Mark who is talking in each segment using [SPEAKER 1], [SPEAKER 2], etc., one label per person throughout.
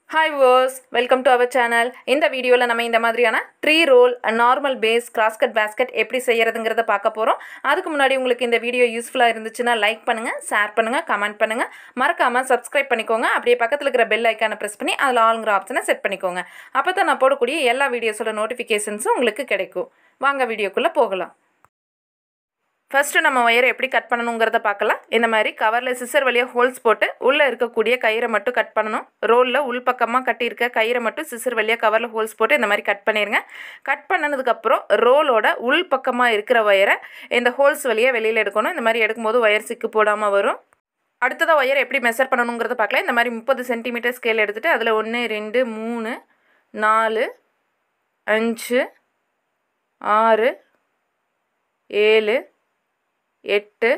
[SPEAKER 1] hi viewers welcome to our channel இந்த வீடியோவில் நம்ம இந்த மாதிரியான three roll normal base crosscut basket எப்படி செய்யறதுங்கிறத பார்க்க போகிறோம் அதுக்கு முன்னாடி உங்களுக்கு இந்த வீடியோ யூஸ்ஃபுல்லாக இருந்துச்சுன்னா லைக் பண்ணுங்கள் ஷேர் பண்ணுங்கள் கமெண்ட் பண்ணுங்கள் மறக்காமல் சப்ஸ்கிரைப் பண்ணிக்கோங்க அப்படியே பக்கத்தில் இருக்கிற பெல் ஐக்கானை ப்ரெஸ் பண்ணி அதில் ஆளுங்கிற ஆப்ஷனை செட் பண்ணிக்கோங்க அப்போ தான் நான் போடக்கூடிய எல்லா வீடியோஸோட நோட்டிஃபிகேஷன்ஸும் உங்களுக்கு கிடைக்கும் வாங்க வீடியோக்குள்ளே போகலாம் ஃபஸ்ட்டு நம்ம ஒயரை எப்படி கட் பண்ணணுங்கிறத பார்க்கலாம் இந்த மாதிரி கவரில் சிசர் வழியாக ஹோல்ஸ் போட்டு உள்ளே இருக்கக்கூடிய கயிறை மட்டும் கட் பண்ணணும் ரோலில் உள்பக்கமாக கட்டியிருக்க கயிறை மட்டும் சிசர் வழியாக கவரில் ஹோல்ஸ் போட்டு இந்த மாதிரி கட் பண்ணிடுங்க கட் பண்ணதுக்கப்புறம் ரோலோட உள் பக்கமாக இருக்கிற ஒயரை இந்த ஹோல்ஸ் வழியாக வெளியில் எடுக்கணும் இந்த மாதிரி எடுக்கும்போது ஒயர் சிக்கு போடாமல் வரும் அடுத்ததாக ஒயர் எப்படி மெஷர் பண்ணணுங்கிறத பார்க்கலாம் இந்த மாதிரி முப்பது சென்டிமீட்டர் ஸ்கேல் எடுத்துகிட்டு அதில் ஒன்று ரெண்டு மூணு நாலு அஞ்சு ஆறு ஏழு எட்டு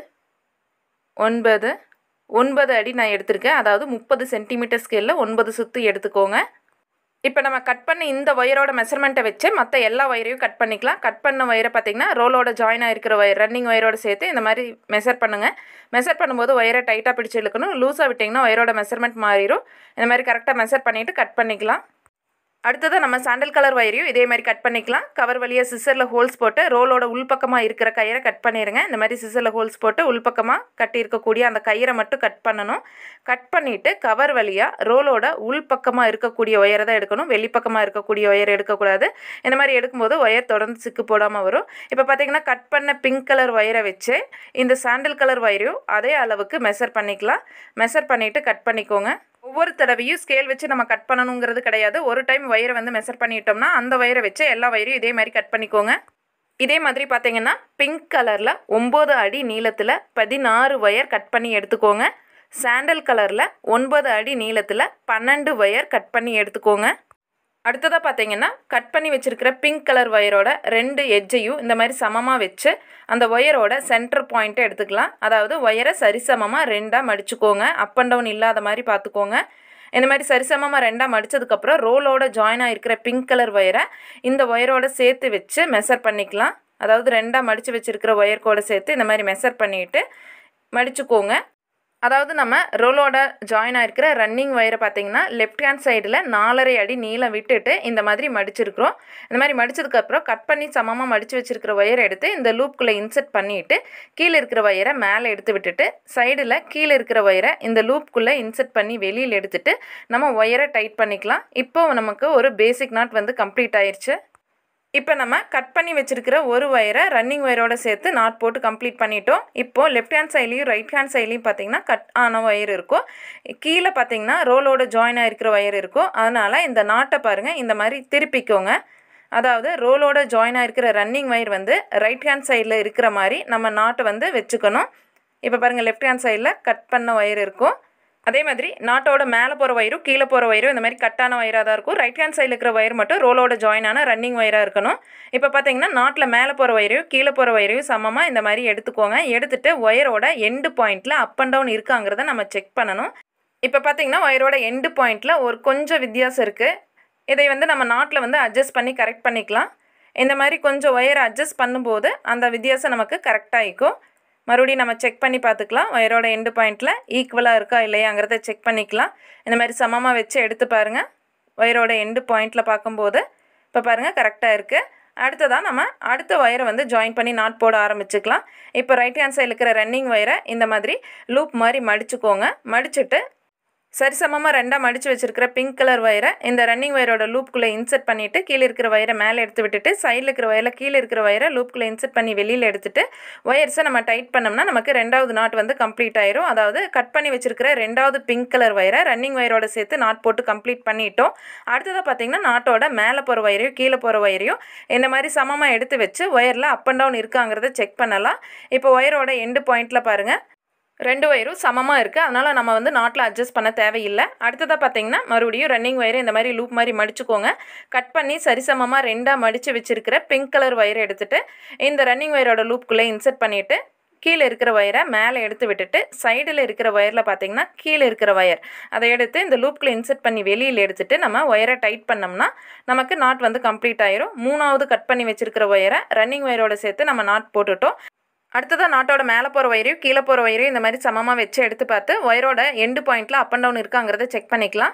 [SPEAKER 1] ஒன்பது ஒன்பது அடி நான் எடுத்திருக்கேன் அதாவது முப்பது சென்டிமீட்டர் ஸ்கேலில் ஒன்பது சுற்று எடுத்துக்கோங்க இப்போ நம்ம கட் பண்ண இந்த ஒயரோட மெஷர்மெண்ட்டை வச்சு மற்ற எல்லா ஒயரையும் கட் பண்ணிக்கலாம் கட் பண்ண ஒயரை பார்த்திங்கன்னா ரோலோட ஜாயின் ஆகிருக்கிற ஒயர் ரன்னிங் ஒயரோட சேர்த்து இந்த மாதிரி மெஷர் பண்ணுங்கள் மெஷர் பண்ணும்போது ஒயரை டைட்டாக பிடிச்சி இழுக்கணும் லூஸாக விட்டிங்கன்னா ஒயரோட மெஷர்மெண்ட் மாறிடும் இந்த மாதிரி கரெக்டாக மெஷர் பண்ணிவிட்டு கட் பண்ணிக்கலாம் அடுத்ததாக நம்ம சாண்டல் கலர் ஒயரையும் இதே மாதிரி கட் பண்ணிக்கலாம் கவர் வழியாக சிசரில் ஹோல்ஸ் போட்டு ரோலோட உள்பக்கமாக இருக்கிற கயிறை கட் பண்ணிடுங்க இந்த மாதிரி சிசரில் ஹோல்ஸ் போட்டு உள்பக்கமாக கட்டி இருக்கக்கூடிய அந்த கயிறை மட்டும் கட் பண்ணணும் கட் பண்ணிவிட்டு கவர் வழியாக ரோலோட உள்பக்கமாக இருக்கக்கூடிய ஒயரை தான் எடுக்கணும் வெளிப்பக்கமாக இருக்கக்கூடிய ஒயர் எடுக்கக்கூடாது இந்த மாதிரி எடுக்கும்போது ஒயர் தொடர்ந்து சிக்கு போடாமல் வரும் இப்போ பார்த்தீங்கன்னா கட் பண்ண பிங்க் கலர் ஒயரை வச்சு இந்த சாண்டல் கலர் ஒயரையும் அதே அளவுக்கு மெஷர் பண்ணிக்கலாம் மெஷர் பண்ணிவிட்டு கட் பண்ணிக்கோங்க ஒவ்வொரு தடவையும் ஸ்கேல் வச்சு நம்ம கட் பண்ணணுங்கிறது கிடையாது ஒரு டைம் ஒயரை வந்து மெஷர் பண்ணிட்டோம்னா அந்த ஒயரை வச்சு எல்லா ஒயரையும் இதே மாதிரி கட் பண்ணிக்கோங்க இதே மாதிரி பார்த்தீங்கன்னா பிங்க் கலரில் ஒம்பது அடி நீளத்தில் பதினாறு ஒயர் கட் பண்ணி எடுத்துக்கோங்க சாண்டல் கலரில் ஒன்பது அடி நீளத்தில் பன்னெண்டு ஒயர் கட் பண்ணி எடுத்துக்கோங்க அடுத்ததாக பார்த்தீங்கன்னா கட் பண்ணி வச்சுருக்கிற பிங்க் கலர் ஒயரோட ரெண்டு எட்ஜையும் இந்த மாதிரி சமமாக வச்சு அந்த ஒயரோட சென்டர் பாயிண்ட்டை எடுத்துக்கலாம் அதாவது ஒயரை சரிசமமாக ரெண்டாக மடிச்சுக்கோங்க அப் அண்ட் டவுன் இல்லாத மாதிரி பார்த்துக்கோங்க இந்த மாதிரி சரிசமமாக ரெண்டாக மடித்ததுக்கப்புறம் ரோலோட ஜாயின் ஆகிருக்கிற பிங்க் கலர் ஒயரை இந்த ஒயரோட சேர்த்து வச்சு மெஷர் பண்ணிக்கலாம் அதாவது ரெண்டாக மடித்து வச்சுருக்கிற ஒயர் கூட சேர்த்து இந்த மாதிரி மெஷர் பண்ணிவிட்டு மடிச்சுக்கோங்க அதாவது நம்ம ரோலோட ஜாயின் ஆகிருக்கிற ரன்னிங் ஒயரை பார்த்தீங்கன்னா லெஃப்ட் ஹேண்ட் சைடில் நாலரை அடி நீளம் விட்டுட்டு இந்த மாதிரி மடிச்சிருக்கிறோம் இந்த மாதிரி மடிச்சதுக்கப்புறம் கட் பண்ணி சமமாக மடித்து வச்சுருக்கிற ஒயரை எடுத்து இந்த லூப்புக்குள்ளே இன்செர்ட் பண்ணிவிட்டு கீழே இருக்கிற ஒயரை மேலே எடுத்து விட்டுட்டு சைடில் கீழே இருக்கிற ஒயரை இந்த லூப்புக்குள்ளே இன்செர்ட் பண்ணி வெளியில் எடுத்துட்டு நம்ம ஒயரை டைட் பண்ணிக்கலாம் இப்போ நமக்கு ஒரு பேசிக் நாட் வந்து கம்ப்ளீட் ஆயிடுச்சு இப்போ நம்ம கட் பண்ணி வச்சுருக்கிற ஒரு ஒயரை ரன்னிங் ஒயரோட சேர்த்து நாட் போட்டு கம்ப்ளீட் பண்ணிட்டோம் இப்போது லெஃப்ட் ஹேண்ட் சைட்லேயும் ரைட் ஹேண்ட் சைட்லேயும் பார்த்தீங்கன்னா கட் ஆன ஒயர் இருக்கும் கீழே பார்த்தீங்கன்னா ரோலோட ஜாயின் ஆகிருக்கிற ஒயர் இருக்கும் அதனால் இந்த நாட்டை பாருங்கள் இந்த மாதிரி திருப்பிக்கோங்க அதாவது ரோலோட ஜாயின் ஆகிருக்கிற ரன்னிங் ஒயர் வந்து ரைட் ஹேண்ட் சைடில் இருக்கிற மாதிரி நம்ம நாட்டை வந்து வச்சுக்கணும் இப்போ பாருங்கள் லெஃப்ட் ஹேண்ட் சைடில் கட் பண்ண ஒயர் இருக்கும் அதே மாதிரி நாட்டோட மேலே போகிற ஒயரும் கீழே போகிற ஒயரும் இந்த மாதிரி கட்டான ஒயராக தான் இருக்கும் ரைட் ஹேண்ட் சைடில் இருக்கிற ஒயர் மட்டும் ரோலோட ஜாயினான ரன்னிங் ஒயராக இருக்கணும் இப்போ பார்த்தீங்கன்னா நாட்டில் மேலே போகிற ஒயரையும் கீழே போகிற ஒயரையும் சமமாக இந்த மாதிரி எடுத்துக்கோங்க எடுத்துகிட்டு ஒயரோட எண்டு பாயிண்ட்டில் அப் அண்ட் டவுன் இருக்காங்கிறத நம்ம செக் பண்ணணும் இப்போ பார்த்தீங்கன்னா ஒயரோட எண்டு பாயிண்ட்டில் ஒரு கொஞ்சம் வித்தியாசம் இருக்குது இதை வந்து நம்ம நாட்டில் வந்து அட்ஜஸ்ட் பண்ணி கரெக்ட் பண்ணிக்கலாம் இந்த மாதிரி கொஞ்சம் ஒயரை அட்ஜஸ்ட் பண்ணும்போது அந்த வித்தியாசம் நமக்கு கரெக்டாக இருக்கும் மறுபடியும் நம்ம செக் பண்ணி பார்த்துக்கலாம் ஒயரோட எண்டு பாயிண்ட்டில் ஈக்குவலாக இருக்கா இல்லையாங்கிறத செக் பண்ணிக்கலாம் இந்த மாதிரி சமமாக வச்சு எடுத்து பாருங்கள் ஒயரோட எண்டு பாயிண்ட்டில் பார்க்கும்போது இப்போ பாருங்கள் கரெக்டாக இருக்குது அடுத்ததாக நம்ம அடுத்த ஒயரை வந்து ஜாயின் பண்ணி நாட் போட ஆரம்பிச்சுக்கலாம் இப்போ ரைட் ஹேண்ட் சைடில் இருக்கிற ரன்னிங் ஒயரை இந்த மாதிரி லூப் மாதிரி மடிச்சுக்கோங்க மடிச்சுட்டு சரிசமமாக ரெண்டாக மடித்து வச்சுருக்கிற பிங்க் கலர் ஒயரை இந்த ரன்னிங் ஒயரோட லூப்புக்குள்ளே இன்செர்ட் பண்ணிவிட்டு கீழே இருக்கிற ஒயரை மேலே எடுத்து விட்டுட்டு சைடில் இருக்கிற ஒயரில் கீழே இருக்கிற ஒயரை லூப்புக்குள்ளே இன்செர்ட் பண்ணி வெளியில் எடுத்துட்டு ஒயர்ஸை நம்ம டைட் பண்ணோம்னா நமக்கு ரெண்டாவது நாட் வந்து கம்ப்ளீட் ஆயிரும் அதாவது கட் பண்ணி வச்சுருக்கிற ரெண்டாவது பிங்க் கலர் ஒயரை ரன்னிங் ஒயரோட சேர்த்து நாட் போட்டு கம்ப்ளீட் பண்ணிட்டோம் அடுத்ததாக பார்த்தீங்கன்னா நாட்டோட மேலே போகிற ஒயரையும் கீழே போகிற ஒயரையும் இந்த மாதிரி சமமாக எடுத்து வச்சு ஒயரில் அப் அண்ட் டவுன் இருக்காங்கிறத செக் பண்ணலாம் இப்போ ஒயரோட எண்டு பாயிண்ட்டில் பாருங்கள் ரெண்டு ஒயரும் சமமாக இருக்குது அதனால் நம்ம வந்து நாட்டில் அட்ஜஸ்ட் பண்ண தேவையில்லை அடுத்ததாக பார்த்தீங்கன்னா மறுபடியும் ரன்னிங் ஒயரை இந்த மாதிரி லூப் மாதிரி மடிச்சுக்கோங்க கட் பண்ணி சரிசமமாக ரெண்டாக மடித்து வச்சுருக்கிற பிங்க் கலர் ஒயரை எடுத்துகிட்டு இந்த ரன்னிங் ஒயரோட லூப்புக்குள்ளே இன்செர்ட் பண்ணிவிட்டு கீழே இருக்கிற ஒயரை மேலே எடுத்து விட்டுட்டு சைடில் இருக்கிற ஒயரில் பார்த்தீங்கன்னா கீழே இருக்கிற ஒயர் அதை எடுத்து இந்த லூப்பில் இன்செர்ட் பண்ணி வெளியில் எடுத்துட்டு நம்ம ஒயரை டைட் பண்ணோம்னா நமக்கு நாட் வந்து கம்ப்ளீட் ஆயிரும் மூணாவது கட் பண்ணி வச்சுருக்கிற ஒயரை ரன்னிங் ஒயரோட சேர்த்து நம்ம நாட் போட்டுட்டோம் அடுத்ததாக நாட்டோட மேலே போகிற ஒயரையும் கீழே போகிற ஒயரையும் இந்த மாதிரி சமமாக வச்சு எடுத்து பார்த்து ஒயரோட எண்டு பாயிண்ட்டில் அப் அண்ட் டவுன் இருக்காங்கிறத செக் பண்ணிக்கலாம்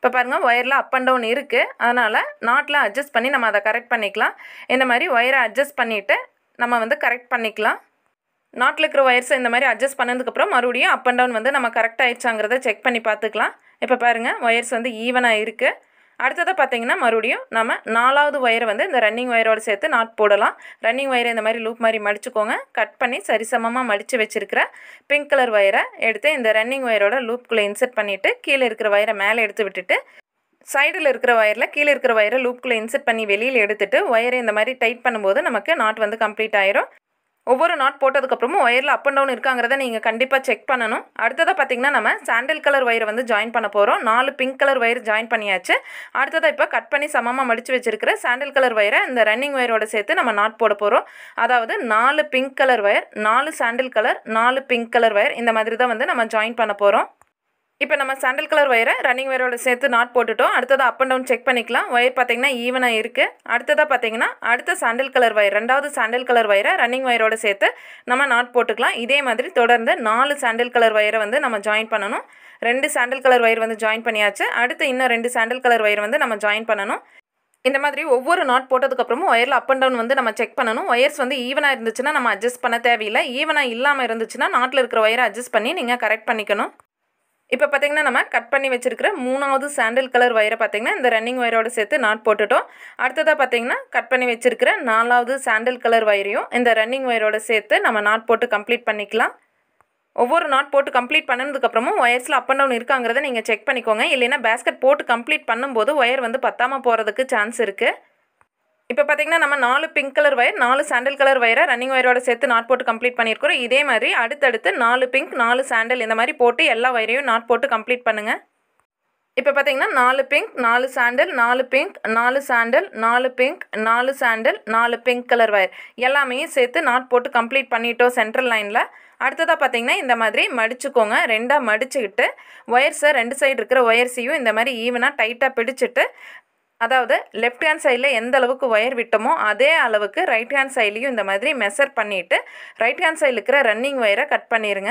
[SPEAKER 1] இப்போ பாருங்கள் ஒயரில் அப் அண்ட் டவுன் இருக்குது அதனால் நாட்டில் அட்ஜஸ்ட் பண்ணி நம்ம அதை கரெக்ட் பண்ணிக்கலாம் இந்த மாதிரி ஒயரை அட்ஜஸ்ட் பண்ணிவிட்டு நம்ம வந்து கரெக்ட் பண்ணிக்கலாம் நாட்டில் இருக்கிற ஒயர்ஸை இந்த மாதிரி அட்ஜஸ்ட் பண்ணதுக்கப்புறம் மறுபடியும் அப் அண்ட் டவுன் வந்து நம்ம கரெக்ட் ஆயிடுச்சாங்கிறத செக் பண்ணி பார்த்துக்கலாம் இப்போ பாருங்கள் ஒயர்ஸ் வந்து ஈவனாக இருக்குது அடுத்ததாக பார்த்தீங்கன்னா மறுபடியும் நம்ம நாலாவது ஒயரை வந்து இந்த ரன்னிங் ஒயரோடு சேர்த்து நாட் போடலாம் ரன்னிங் ஒயரை இந்த மாதிரி லூப் மாதிரி மடிச்சுக்கோங்க கட் பண்ணி சரிசமமாக மடித்து வச்சிருக்கிற பிங்க் கலர் ஒயரை எடுத்து இந்த ரன்னிங் ஒயரோட லூப்குள்ளே இன்சர்ட் பண்ணிவிட்டு கீழே இருக்கிற ஒயரை மேலே எடுத்து விட்டுட்டு சைடில் இருக்கிற ஒயரில் கீழே இருக்கிற ஒயரை லூப்குள்ளே இன்சர்ட் பண்ணி வெளியில் எடுத்துட்டு ஒயரை இந்த மாதிரி டைட் பண்ணும்போது நமக்கு நாட் வந்து கம்ப்ளீட் ஆயிரும் ஒவ்வொரு நாட் போட்டதுக்கப்புறமும் ஒயரில் அப் அண்ட் டவுன் இருக்காங்கிறத நீங்கள் கண்டிப்பாக செக் பண்ணணும் அடுத்ததாக பார்த்தீங்கன்னா நம்ம சாண்டில் கலர் ஒயரை வந்து ஜாயின் பண்ண போகிறோம் நாலு பிங்க் கலர் ஒயர் ஜாயின் பண்ணியாச்சு அடுத்ததாக இப்போ கட் பண்ணி சமமாக மடித்து வச்சிருக்கிற சாண்டில் கலர் ஒயரை இந்த ரன்னிங் ஒயரோட சேர்த்து நம்ம நாட் போட போகிறோம் அதாவது நாலு பிங்க் கலர் ஒயர் நாலு சாண்டில் கலர் நாலு பிங்க் கலர் ஒயர் இந்த மாதிரி தான் வந்து நம்ம ஜாயின் பண்ண போகிறோம் இப்போ நம்ம சாண்டல் கலர் ஒயரை ரன்னிங் ஒயரோட சேர்த்து நாட் போட்டுட்டோம் அடுத்ததாக அப் அண்ட் டவுன் செக் பண்ணிக்கலாம் ஒயர் பார்த்தீங்கன்னா ஈவனாக இருக்குது அடுத்ததாக பார்த்தீங்கன்னா அடுத்த சாண்டல் கலர் ஒயர் ரெண்டாவது சாண்டல் கலர் ஒயரை ரன்னிங் ஒயரோட சேர்த்து நம்ம நாட் போட்டுக்கலாம் இதே மாதிரி தொடர்ந்து நாலு சாண்டல் கலர் ஒயரை வந்து நம்ம ஜாயின் பண்ணணும் ரெண்டு சாண்டல் கலர் ஒயர் வந்து ஜாயின் பண்ணியாச்சு அடுத்து இன்னும் ரெண்டு சாண்டல் கலர் ஒயர் வந்து நம்ம ஜாயின் பண்ணணும் இந்த மாதிரி ஒவ்வொரு நாட் போட்டதுக்கப்புறமும் ஒயரில் அப் அண்ட் டவுன் வந்து நம்ம செக் பண்ணணும் ஒயர்ஸ் வந்து ஈவனாக இருந்துச்சுன்னா நம்ம அட்ஜஸ்ட் பண்ண தேவையில்லை ஈவனாக இல்லாமல் இருந்துச்சுன்னா நாட்டில் இருக்கிற ஒயரை அட்ஜஸ்ட் பண்ணி நீங்கள் கரெக்ட் பண்ணிக்கணும் இப்போ பார்த்தீங்கன்னா நம்ம கட் பண்ணி வச்சிருக்கிற மூணாவது சாண்டில் கலர் ஒயரை பார்த்தீங்கன்னா இந்த ரன்னிங் ஒயரோட சேர்த்து நாட் போட்டுட்டோம் அடுத்ததாக பார்த்தீங்கன்னா கட் பண்ணி வச்சிருக்கிற நாலாவது சாண்டில் கலர் ஒயரையும் இந்த ரன்னிங் ஒயரோட சேர்த்து நம்ம நாட் போட்டு கம்ப்ளீட் பண்ணிக்கலாம் ஒவ்வொரு நாட் போட்டு கம்ப்ளீட் பண்ணதுக்கப்புறமும் ஒயர்ஸில் அப் அண்ட் டவுன் இருக்காங்கிறத நீங்கள் செக் பண்ணிக்கோங்க இல்லைன்னா பேஸ்கெட் போட்டு கம்ப்ளீட் பண்ணும்போது ஒயர் வந்து பத்தாமல் போகிறதுக்கு சான்ஸ் இருக்குது இப்போ பார்த்தீங்கன்னா நம்ம நாலு பிங்க் கலர் ஒயர் நாலு சாண்டல் கலர் ஒயரை ரன்னிங் ஒயரோட சேர்த்து நாட் போட்டு கம்ப்ளீட் பண்ணியிருக்கிறோம் இதே மாதிரி அடுத்தடுத்து நாலு பிங்க் நாலு சாண்டல் இந்த மாதிரி போட்டு எல்லா ஒயரையும் நாட் போட்டு கம்ப்ளீட் பண்ணுங்கள் இப்போ பார்த்தீங்கன்னா நாலு பிங்க் நாலு சாண்டல் நாலு பிங்க் நாலு சாண்டல் நாலு பிங்க் நாலு சாண்டல் நாலு பிங்க் கலர் ஒயர் எல்லாமே சேர்த்து நாட் போட்டு கம்ப்ளீட் பண்ணிட்டோம் சென்ட்ரல் லைனில் அடுத்ததாக பார்த்தீங்கன்னா இந்த மாதிரி மடிச்சுக்கோங்க ரெண்டாக மடிச்சுக்கிட்டு ஒயர்ஸை ரெண்டு சைடு இருக்கிற ஒயர்ஸையும் இந்த மாதிரி ஈவனாக டைட்டாக பிடிச்சிட்டு அதாவது லெஃப்ட் ஹேண்ட் சைடில் எந்த அளவுக்கு ஒயர் விட்டோமோ அதே அளவுக்கு ரைட் ஹேண்ட் சைட்லேயும் இந்த மாதிரி மெஷர் பண்ணிவிட்டு ரைட் ஹேண்ட் சைடில் இருக்கிற ரன்னிங் ஒயரை கட் பண்ணிடுங்க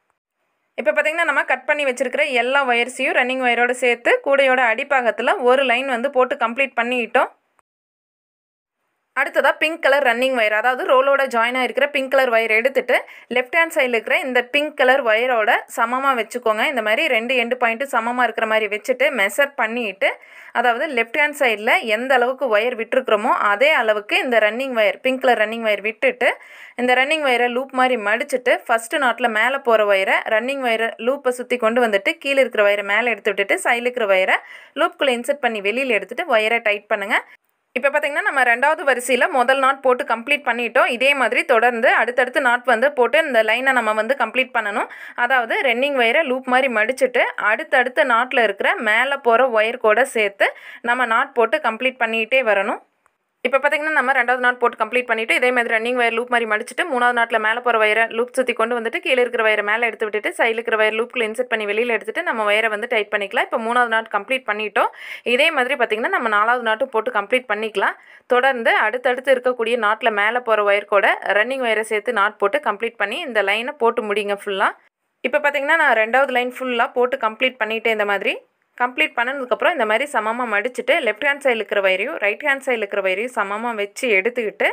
[SPEAKER 1] இப்போ பார்த்தீங்கன்னா நம்ம கட் பண்ணி வச்சுருக்கிற எல்லா ஒயர்ஸையும் ரன்னிங் ஒயரோடு சேர்த்து கூடையோட அடிப்பாகத்தில் ஒரு லைன் வந்து போட்டு கம்ப்ளீட் பண்ணிக்கிட்டோம் அடுத்ததாக பிங்க் கலர் ரன்னிங் ஒயர் அதாவது ரோலோட ஜாயின் ஆகிருக்கிற பிங்க் கலர் ஒயர் எடுத்துட்டு லெஃப்ட் ஹேண்ட் சைடில் இருக்கிற இந்த பிங்க் கலர் ஒயரோட சமமாக வச்சுக்கோங்க இந்த மாதிரி ரெண்டு எண்டு பாயிண்ட்டு சமமாக இருக்கிற மாதிரி வச்சுட்டு மெஷர் பண்ணிட்டு அதாவது லெஃப்ட் ஹேண்ட் சைடில் எந்த அளவுக்கு ஒயர் விட்டுருக்குறோமோ அதே அளவுக்கு இந்த running wire pink colour running wire விட்டுட்டு இந்த ரன்னிங் ஒயரை லூப் மாதிரி மடிச்சுட்டு ஃபஸ்ட்டு நாட்டில் மேலே போகிற ஒயரை ரன்னிங் ஒயரை லூப்பை சுற்றி கொண்டு வந்துட்டு கீழே இருக்கிற ஒயரை மேலே எடுத்து விட்டுட்டு சைடில் இருக்கிற ஒயரை லூப்குள்ளே இன்சர்ட் பண்ணி வெளியில் எடுத்துட்டு ஒயரை டைட் பண்ணுங்கள் இப்போ பார்த்தீங்கன்னா நம்ம ரெண்டாவது வரிசையில் முதல் நாட் போட்டு கம்ப்ளீட் பண்ணிட்டோம் இதே மாதிரி தொடர்ந்து அடுத்தடுத்து நாட் வந்து போட்டு இந்த லைனை நம்ம வந்து கம்ப்ளீட் பண்ணணும் அதாவது ரன்னிங் ஒயரை லூப் மாதிரி மடிச்சுட்டு அடுத்தடுத்த நாட்டில் இருக்கிற மேலே போகிற ஒயர் கூட சேர்த்து நம்ம நாட் போட்டு கம்ப்ளீட் பண்ணிக்கிட்டே வரணும் இப்போ பார்த்தீங்கன்னா நம்ம ரெண்டாவது நாட் போட்டு கம்ப்ளீட் பண்ணிவிட்டு இதே மாதிரி ரன்னிங் வயர் லூப் மாதிரி மடிச்சிட்டு மூணாவது நாட்டில் மேலே போகிற வயரை லூப் சுற்றி கொண்டு வந்துட்டு கீழே இருக்கிற வயரை மேலே எடுத்து விட்டுட்டு சைடில் இருக்கிற வயர் லூப்பில் இன்செர்ட் பண்ணி வெளியில் எடுத்துட்டு நம்ம வயரை வந்து டைட் பண்ணிக்கலாம் இப்போ மூணாவது நாட் கம்ப்ளீட் பண்ணிட்டோம் இதே மாதிரி பார்த்திங்கன்னா நம்ம நாலாவது நாட்டும் போட்டு கம்ப்ளீட் பண்ணிக்கலாம் தொடர்ந்து அடுத்தடுத்து இருக்கக்கூடிய நாட்டில் மேலே போகிற ஒயர் கூட ரன்னிங் வயரை சேர்த்து நாட் போட்டு கம்ப்ளீட் பண்ணி இந்த லைனை போட்டு முடிங்க ஃபுல்லாக இப்போ பார்த்தீங்கன்னா நான் ரெண்டாவது லைன் ஃபுல்லாக போட்டு கம்ப்ளீட் பண்ணிவிட்டேன் இந்த மாதிரி கம்ப்ளீட் பண்ணதுக்கப்புறம் இந்த மாதிரி சமமாக மடிச்சுட்டு லெஃப்ட் ஹேண்ட் சைடில் இருக்கிற வயரையும் ரைட் ஹேண்ட் சைடில் இருக்கிற வயரையும் சமமாக வச்சு எடுத்துக்கிட்டு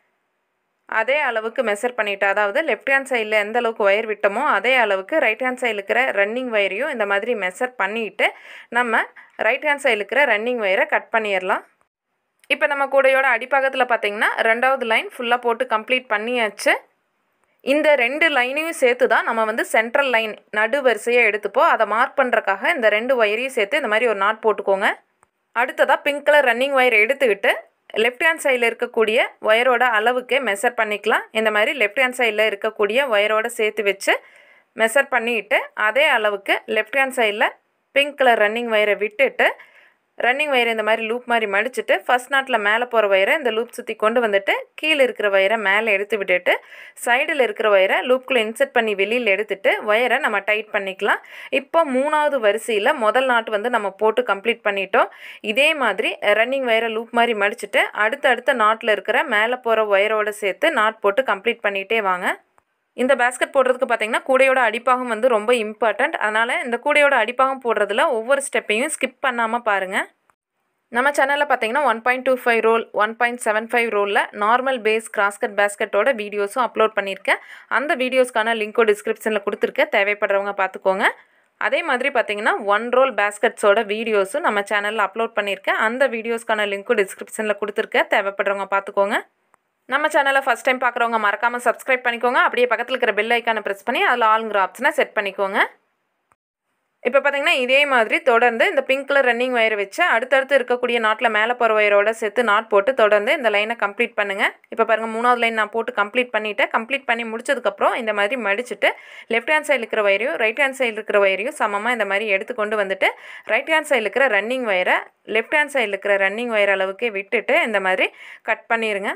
[SPEAKER 1] அதே அளவுக்கு மெஷர் பண்ணிவிட்டு அதாவது லெஃப்ட் ஹேண்ட் சைடில் எந்த அளவுக்கு ஒயர் விட்டோமோ அதே அளவுக்கு ரைட் ஹேண்ட் சைடில் இருக்கிற ரன்னிங் ஒயரையும் இந்த மாதிரி மெஷர் பண்ணிவிட்டு நம்ம ரைட் ஹேண்ட் சைடில் இருக்கிற ரன்னிங் ஒயரை கட் பண்ணிடலாம் இப்போ நம்ம கூடையோட அடிப்பாகத்தில் பார்த்தீங்கன்னா ரெண்டாவது லைன் ஃபுல்லாக போட்டு கம்ப்ளீட் பண்ணியாச்சு இந்த ரெண்டு லைனையும் சேர்த்து தான் நம்ம வந்து சென்ட்ரல் லைன் நடு வரிசையை எடுத்துப்போம் அதை மார்க் பண்ணுறக்காக இந்த ரெண்டு ஒயரையும் சேர்த்து இந்த மாதிரி ஒரு நாட் போட்டுக்கோங்க அடுத்ததாக பிங்க் கலர் ரன்னிங் ஒயர் எடுத்துக்கிட்டு லெஃப்ட் ஹேண்ட் சைடில் இருக்கக்கூடிய ஒயரோட அளவுக்கு மெஷர் பண்ணிக்கலாம் இந்த மாதிரி லெஃப்ட் ஹேண்ட் சைடில் இருக்கக்கூடிய ஒயரோட சேர்த்து வச்சு மெஷர் பண்ணிவிட்டு அதே அளவுக்கு லெஃப்ட் ஹேண்ட் சைடில் பிங்க் கலர் ரன்னிங் ஒயரை விட்டுட்டு ரன்னிங் ஒயரை இந்த மாதிரி லூப் மாதிரி மடிச்சுட்டு ஃபஸ்ட் நாட்டில் மேலே போகிற ஒயரை இந்த லூப் சுற்றி கொண்டு வந்துட்டு கீழே இருக்கிற ஒயரை மேலே எடுத்து விட்டுட்டு சைடில் இருக்கிற ஒயரை லூப்குள்ளே இன்செர்ட் பண்ணி வெளியில் எடுத்துட்டு ஒயரை நம்ம டைட் பண்ணிக்கலாம் இப்போ மூணாவது வரிசையில் முதல் நாட்டு வந்து நம்ம போட்டு கம்ப்ளீட் பண்ணிட்டோம் இதே மாதிரி ரன்னிங் ஒயரை லூப் மாதிரி மடிச்சுட்டு அடுத்த அடுத்த நாட்டில் இருக்கிற மேலே போகிற ஒயரோட சேர்த்து நாட் போட்டு கம்ப்ளீட் பண்ணிகிட்டே வாங்க இந்த பேஸ்கெட் போடுறதுக்கு பார்த்தீங்கன்னா கூடையோட அடிப்பாகம் வந்து ரொம்ப இம்பார்ட்டண்ட் அதனால் இந்த கூடையோட அடிப்பாகம் போடுறதுல ஒவ்வொரு ஸ்டெப்பையும் ஸ்கிப் பண்ணாமல் பாருங்கள் நம்ம சேனலில் பார்த்தீங்கன்னா one point two five roll one point seven five ரோலில் நார்மல் பேஸ் கிராஸ்கட் பேஸ்கெட்டோட வீடியோஸும் அப்லோட் பண்ணியிருக்கேன் அந்த வீடியோஸ்க்கான லிங்க்கோ டிஸ்கிரிப்ஷனில் கொடுத்துருக்கேன் தேவைப்படுறவங்க பார்த்துக்கோங்க அதே மாதிரி பார்த்தீங்கன்னா ஒன் ரோல் பேஸ்கெட்ஸோட வீடியோஸும் நம்ம சேனலில் அப்லோட் பண்ணியிருக்கேன் அந்த வீடியோஸ்க்கான லிங்க்கும் டிஸ்கிரிப்ஷனில் கொடுத்துருக்கேன் தேவைப்படுறவங்க பார்த்துக்கோங்க நம்ம சேனலை ஃபஸ்ட் டைம் பார்க்குறவங்க மறக்காமல் சப்ஸ்கிரைப் பண்ணிக்கோங்க அப்படியே பக்கத்தில் இருக்கிற பெல் ஐக்கானை ப்ரெஸ் பண்ணி அதில் ஆளுங்கிற ஆப்ஷனை செட் பண்ணிக்கோங்க இப்போ பார்த்தீங்கன்னா இதே மாதிரி தொடர்ந்து இந்த பிங்க் கலர் ரன்னிங் ஒயரை வச்சு அடுத்தடுத்து இருக்கக்கூடிய நாட்டில் மேலே போகிற ஒயரோட சேர்த்து நாட் போட்டு தொடர்ந்து இந்த லைனை கம்ப்ளீட் பண்ணுங்கள் இப்போ பாருங்கள் மூணாவது லைன் நான் போட்டு கம்ப்ளீட் பண்ணிவிட்டேன் கம்ப்ளீட் பண்ணி முடிச்சதுக்கப்புறம் இந்த மாதிரி மடிச்சுட்டு லெஃப்ட் ஹேண்ட் சைடில் இருக்கிற வயரையும் ரைட் ஹேண்ட் சைடில் இருக்கிற வயரையும் சமமாக இந்த மாதிரி எடுத்து கொண்டு வந்துட்டு ரைட் ஹேண்ட் சைடில் இருக்கிற ரன்னிங் ஒயரை லெஃப்ட் ஹேண்ட் சைடில் இருக்கிற ரன்னிங் ஒயர் அளவுக்கு விட்டுட்டு இந்த மாதிரி கட் பண்ணிடுங்க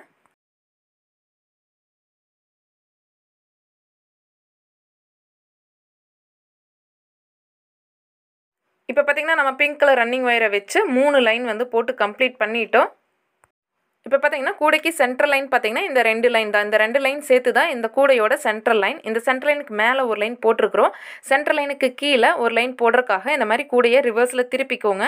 [SPEAKER 1] இப்போ பார்த்திங்கன்னா நம்ம பிங்க் கலர் ரன்னிங் ஒயரை வச்சு மூணு லைன் வந்து போட்டு கம்ப்ளீட் பண்ணிட்டோம் இப்போ பார்த்தீங்கன்னா கூடைக்கு சென்ட்ரல் லைன் பார்த்தீங்கன்னா இந்த ரெண்டு லைன் தான் இந்த ரெண்டு லைன் சேர்த்து தான் இந்த கூடையோட சென்ட்ரல் லைன் இந்த சென்ட்ரல் லைனுக்கு மேலே ஒரு லைன் போட்டிருக்கிறோம் சென்ட்ரல் லைனுக்கு கீழே ஒரு லைன் போடுறதுக்காக இந்த மாதிரி கூடையை ரிவர்ஸில் திருப்பிக்கோங்க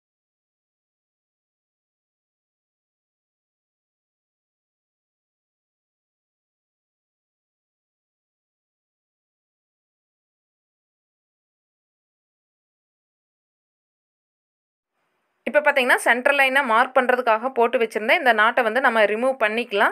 [SPEAKER 1] இப்போ பார்த்தீங்கன்னா சென்ட்ரல் லைனை மார்க் பண்ணுறதுக்காக போட்டு வச்சுருந்தேன் இந்த நாட்டை வந்து நம்ம ரிமூவ் பண்ணிக்கலாம்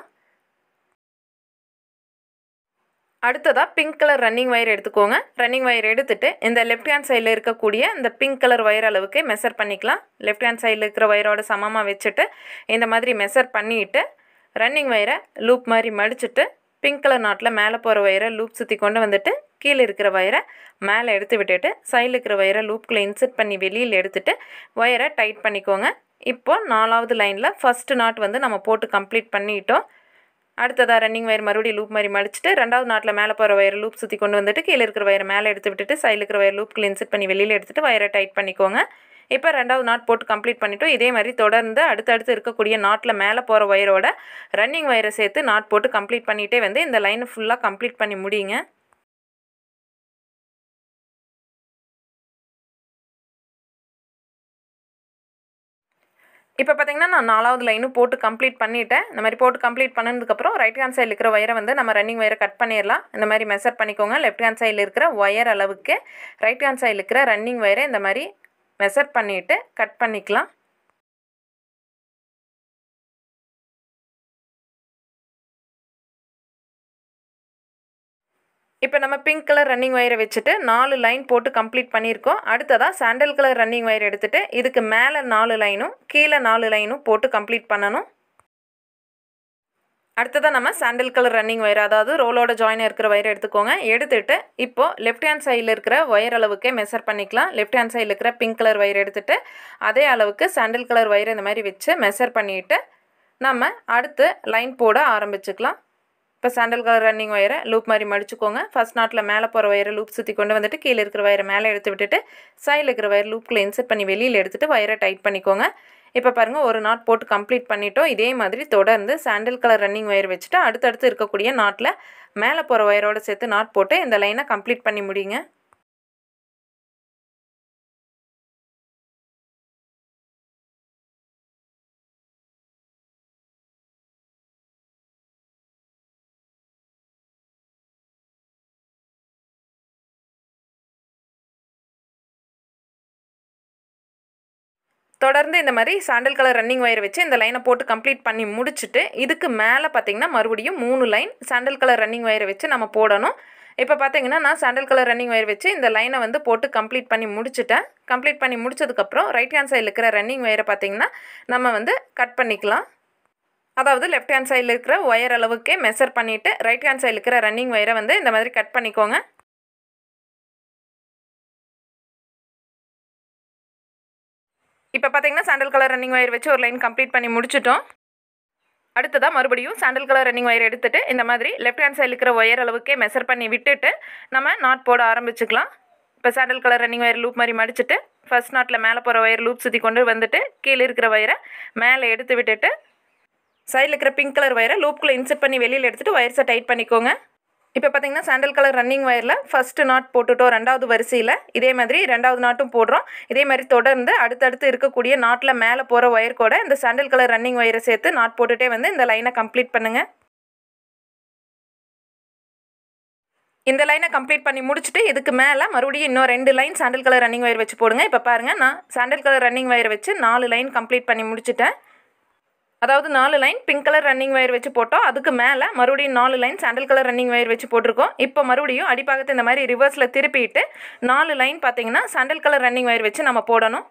[SPEAKER 1] அடுத்ததாக பிங்க் கலர் ரன்னிங் ஒயர் எடுத்துக்கோங்க ரன்னிங் ஒயர் எடுத்துட்டு இந்த லெஃப்ட் ஹேண்ட் சைடில் இருக்கக்கூடிய இந்த பிங்க் கலர் ஒயர் அளவுக்கு மெஷர் பண்ணிக்கலாம் லெஃப்ட் ஹேண்ட் சைடில் இருக்கிற ஒயரோட சமமாக வச்சுட்டு இந்த மாதிரி மெஷர் பண்ணிவிட்டு ரன்னிங் ஒயரை லூப் மாதிரி மடிச்சுட்டு பிங்க் கலர் நாட்டில் மேலே போகிற ஒயரை லூப் சுற்றி கொண்டு வந்துட்டு கீழே இருக்கிற ஒயரை மேலே எடுத்து விட்டுட்டு சைடில் இருக்கிற ஒயரை லூப்குள்ளே இன்சர்ட் பண்ணி வெளியில் எடுத்துட்டு ஒயரை டைட் பண்ணிக்கோங்க இப்போது நாலாவது லைனில் ஃபஸ்ட்டு நாட் வந்து நம்ம போட்டு கம்ப்ளீட் பண்ணிட்டோம் அடுத்ததாக ரன்னிங் ஒயர் மறுபடியும் லூப் மாதிரி மடிச்சுட்டு ரெண்டாவது நாட்டில் மேலே போகிற ஒயர் லூப் சுற்றி கொண்டு வந்துட்டு கீழே இருக்கிற ஒயரை மேலே எடுத்து விட்டுட்டு சைடில் இருக்கிற ஒயர் லூப்குள்ளே இன்சர்ட் பண்ணி வெளியில் எடுத்துட்டு ஒயரை டைட் பண்ணிக்கோங்க இப்போ ரெண்டாவது நாட் போட்டு கம்ப்ளீட் பண்ணிட்டோம் இதே மாதிரி தொடர்ந்து அடுத்தடுத்து இருக்கக்கூடிய நாட்டில் மேலே போகிற ஒயரோட ரன்னிங் ஒயரை சேர்த்து நாட் போட்டு கம்ப்ளீட் பண்ணிகிட்டே வந்து இந்த லைனை ஃபுல்லாக கம்ப்ளீட் பண்ணி முடியுங்க இப்போ பார்த்தீங்கன்னா நான் நாலாவது லைனும் போட்டு கம்ப்ளீட் பண்ணிட்டேன் இந்த மாதிரி போட்டு கம்ப்ளீட் பண்ணதுக்கப்புறம் ரைட் ஹேண்ட் சைடில் இருக்கிற ஒயரை வந்து நம்ம ரன்னிங் ஒயரை கட் பண்ணிடலாம் இந்த மாதிரி மெஷர் பண்ணிக்கோங்க லெஃப்ட் ஹேண்ட் சைடில் இருக்கிற ஒயர் அளவுக்கு ரைட் ஹேண்ட் சைடில் இருக்கிற ரன்னிங் ஒயரை இந்த மாதிரி மெஷர் பண்ணிவிட்டு கட் பண்ணிக்கலாம் இப்போ நம்ம பிங்க் கலர் ரன்னிங் ஒயரை வச்சுட்டு நாலு லைன் போட்டு கம்ப்ளீட் பண்ணியிருக்கோம் அடுத்ததாக சாண்டல் கலர் ரன்னிங் ஒயர் எடுத்துகிட்டு இதுக்கு மேலே நாலு லைனும் கீழே நாலு லைனும் போட்டு கம்ப்ளீட் பண்ணணும் அடுத்ததாக நம்ம சாண்டல் கலர் ரன்னிங் ஒயர் அதாவது ரோலோட ஜாயின் இருக்கிற ஒயர் எடுத்துக்கோங்க எடுத்துகிட்டு இப்போது லெஃப்ட் ஹேண்ட் சைடில் இருக்கிற ஒயர் அளவுக்கே மெஷர் பண்ணிக்கலாம் லெஃப்ட் ஹேண்ட் சைடில் இருக்கிற பிங்க் கலர் ஒயர் எடுத்துகிட்டு அதே அளவுக்கு சாண்டல் கலர் ஒயர் இந்த மாதிரி வச்சு மெஷர் பண்ணிவிட்டு நம்ம அடுத்து லைன் போட ஆரம்பிச்சுக்கலாம் இப்போ சாண்டல் கலர் ரன்னிங் ஒயரை லூப் மாதிரி மடிச்சுக்கோங்க ஃபஸ்ட் நாட்டில் மேலே போகிற ஒயரை லூப் சுற்றி கொண்டு வந்துட்டு கீழே இருக்கிற ஒயரை மேலே எடுத்து விட்டுட்டு சைடில் இருக்கிற ஒயர் லூப்பில் இன்செர்ட் பண்ணி வெளியில் எடுத்துகிட்டு ஒயரை டைட் பண்ணிக்கோங்க இப்போ பாருங்கள் ஒரு நாட் போட்டு கம்ப்ளீட் பண்ணிட்டோம் இதே மாதிரி தொடர்ந்து சாண்டல் கலர் ரன்னிங் ஒயர் வச்சுட்டு அடுத்தடுத்து இருக்கக்கூடிய நாட்டில் மேலே போகிற ஒயரோட சேர்த்து நாட் போட்டு இந்த லைனை கம்ப்ளீட் பண்ணி முடியுங்க தொடர்ந்து இந்த மாதிரி சாண்டல் கலர் ரன்னிங் ஒயர் வச்சு இந்த லைனை போட்டு கம்ப்ளீட் பண்ணி முடிச்சுட்டு இதுக்கு மேலே பார்த்தீங்கன்னா மறுபடியும் மூணு லைன் சாண்டல் கலர் ரன்னிங் ஒயரை வச்சு நம்ம போடணும் இப்போ பார்த்தீங்கன்னா நான் சாண்டல் கலர் ரன்னிங் ஒயர் வச்சு இந்த லைனை வந்து போட்டு கம்ப்ளீட் பண்ணி முடிச்சுட்டேன் கம்ப்ளீட் பண்ணி முடிச்சதுக்கப்புறம் ரைட் ஹேண்ட் சைடில் இருக்கிற ரன்னிங் ஒயரை பார்த்தீங்கன்னா நம்ம வந்து கட் பண்ணிக்கலாம் அதாவது லெஃப்ட் ஹேண்ட் சைடில் இருக்கிற ஒயர் அளவுக்கே மெஷர் பண்ணிவிட்டு ரைட் ஹேண்ட் சைடில் இருக்கிற ரன்னிங் ஒயரை வந்து இந்த மாதிரி கட் பண்ணிக்கோங்க இப்போ பார்த்தீங்கன்னா சாண்டல் கலர் ரன்னிங் ஒயர் வச்சு ஒரு லைன் கம்ப்ளீட் பண்ணி முடிச்சிட்டோம் அடுத்ததாக மறுபடியும் சாண்டல் கலர் ரன்னிங் ஒயர் எடுத்துட்டு இந்த மாதிரி லெஃப்ட் ஹேண்ட் சைடில் இருக்கிற ஒயர் அளவுக்கே மெஷர் பண்ணி விட்டுட்டு நம்ம நாட் போட ஆரம்பிச்சுக்கலாம் இப்போ sandal colour running wire loop மாதிரி மடிச்சுட்டு ஃபர்ஸ்ட் நாட்டில் மேலே போகிற ஒயர் லூப் சுற்றி கொண்டு வந்துட்டு கீழே இருக்கிற ஒயரை மேலே எடுத்து விட்டுட்டு சைடில் இருக்கிற பிங்க் கலர் ஒயரை லூப்குள்ளே இன்செர்ட் பண்ணி வெளியில் எடுத்துகிட்டு ஒயர்ஸை டைட் பண்ணிக்கோங்க இப்போ பார்த்தீங்கன்னா சாண்டல் கலர் ரன்னிங் ஒயரில் ஃபஸ்ட்டு நாட் போட்டுட்டோம் ரெண்டாவது வரிசையில் இதே மாதிரி ரெண்டாவது நாட்டும் போடுறோம் இதே மாதிரி தொடர்ந்து அடுத்தடுத்து இருக்கக்கூடிய நாட்டில் மேலே போகிற ஒயர் கூட இந்த சாண்டல் கலர் ரன்னிங் ஒயரை சேர்த்து நாட் போட்டுகிட்டே வந்து இந்த லைனை கம்ப்ளீட் பண்ணுங்கள் இந்த லைனை கம்ப்ளீட் பண்ணி முடிச்சுட்டு இதுக்கு மேலே மறுபடியும் இன்னும் ரெண்டு line sandal colour running wire வச்சு போடுங்க இப்போ பாருங்கள் நான் சாண்டல் கலர் ரன்னிங் ஒயர் வச்சு நாலு லைன் கம்ப்ளீட் பண்ணி முடிச்சிட்டேன் அதாவது நாலு line pink colour running wire வச்சு போட்டோம் அதுக்கு மேலே மறுபடியும் நாலு line sandal colour running wire வச்சு போட்டிருக்கோம் இப்போ மறுபடியும் அடிப்பாகத்தை இந்த மாதிரி ரிவர்ஸில் திருப்பிட்டு நாலு லைன் பார்த்தீங்கன்னா சாண்டல் கலர் ரன்னிங் ஒயர் வச்சு நம்ம போடணும்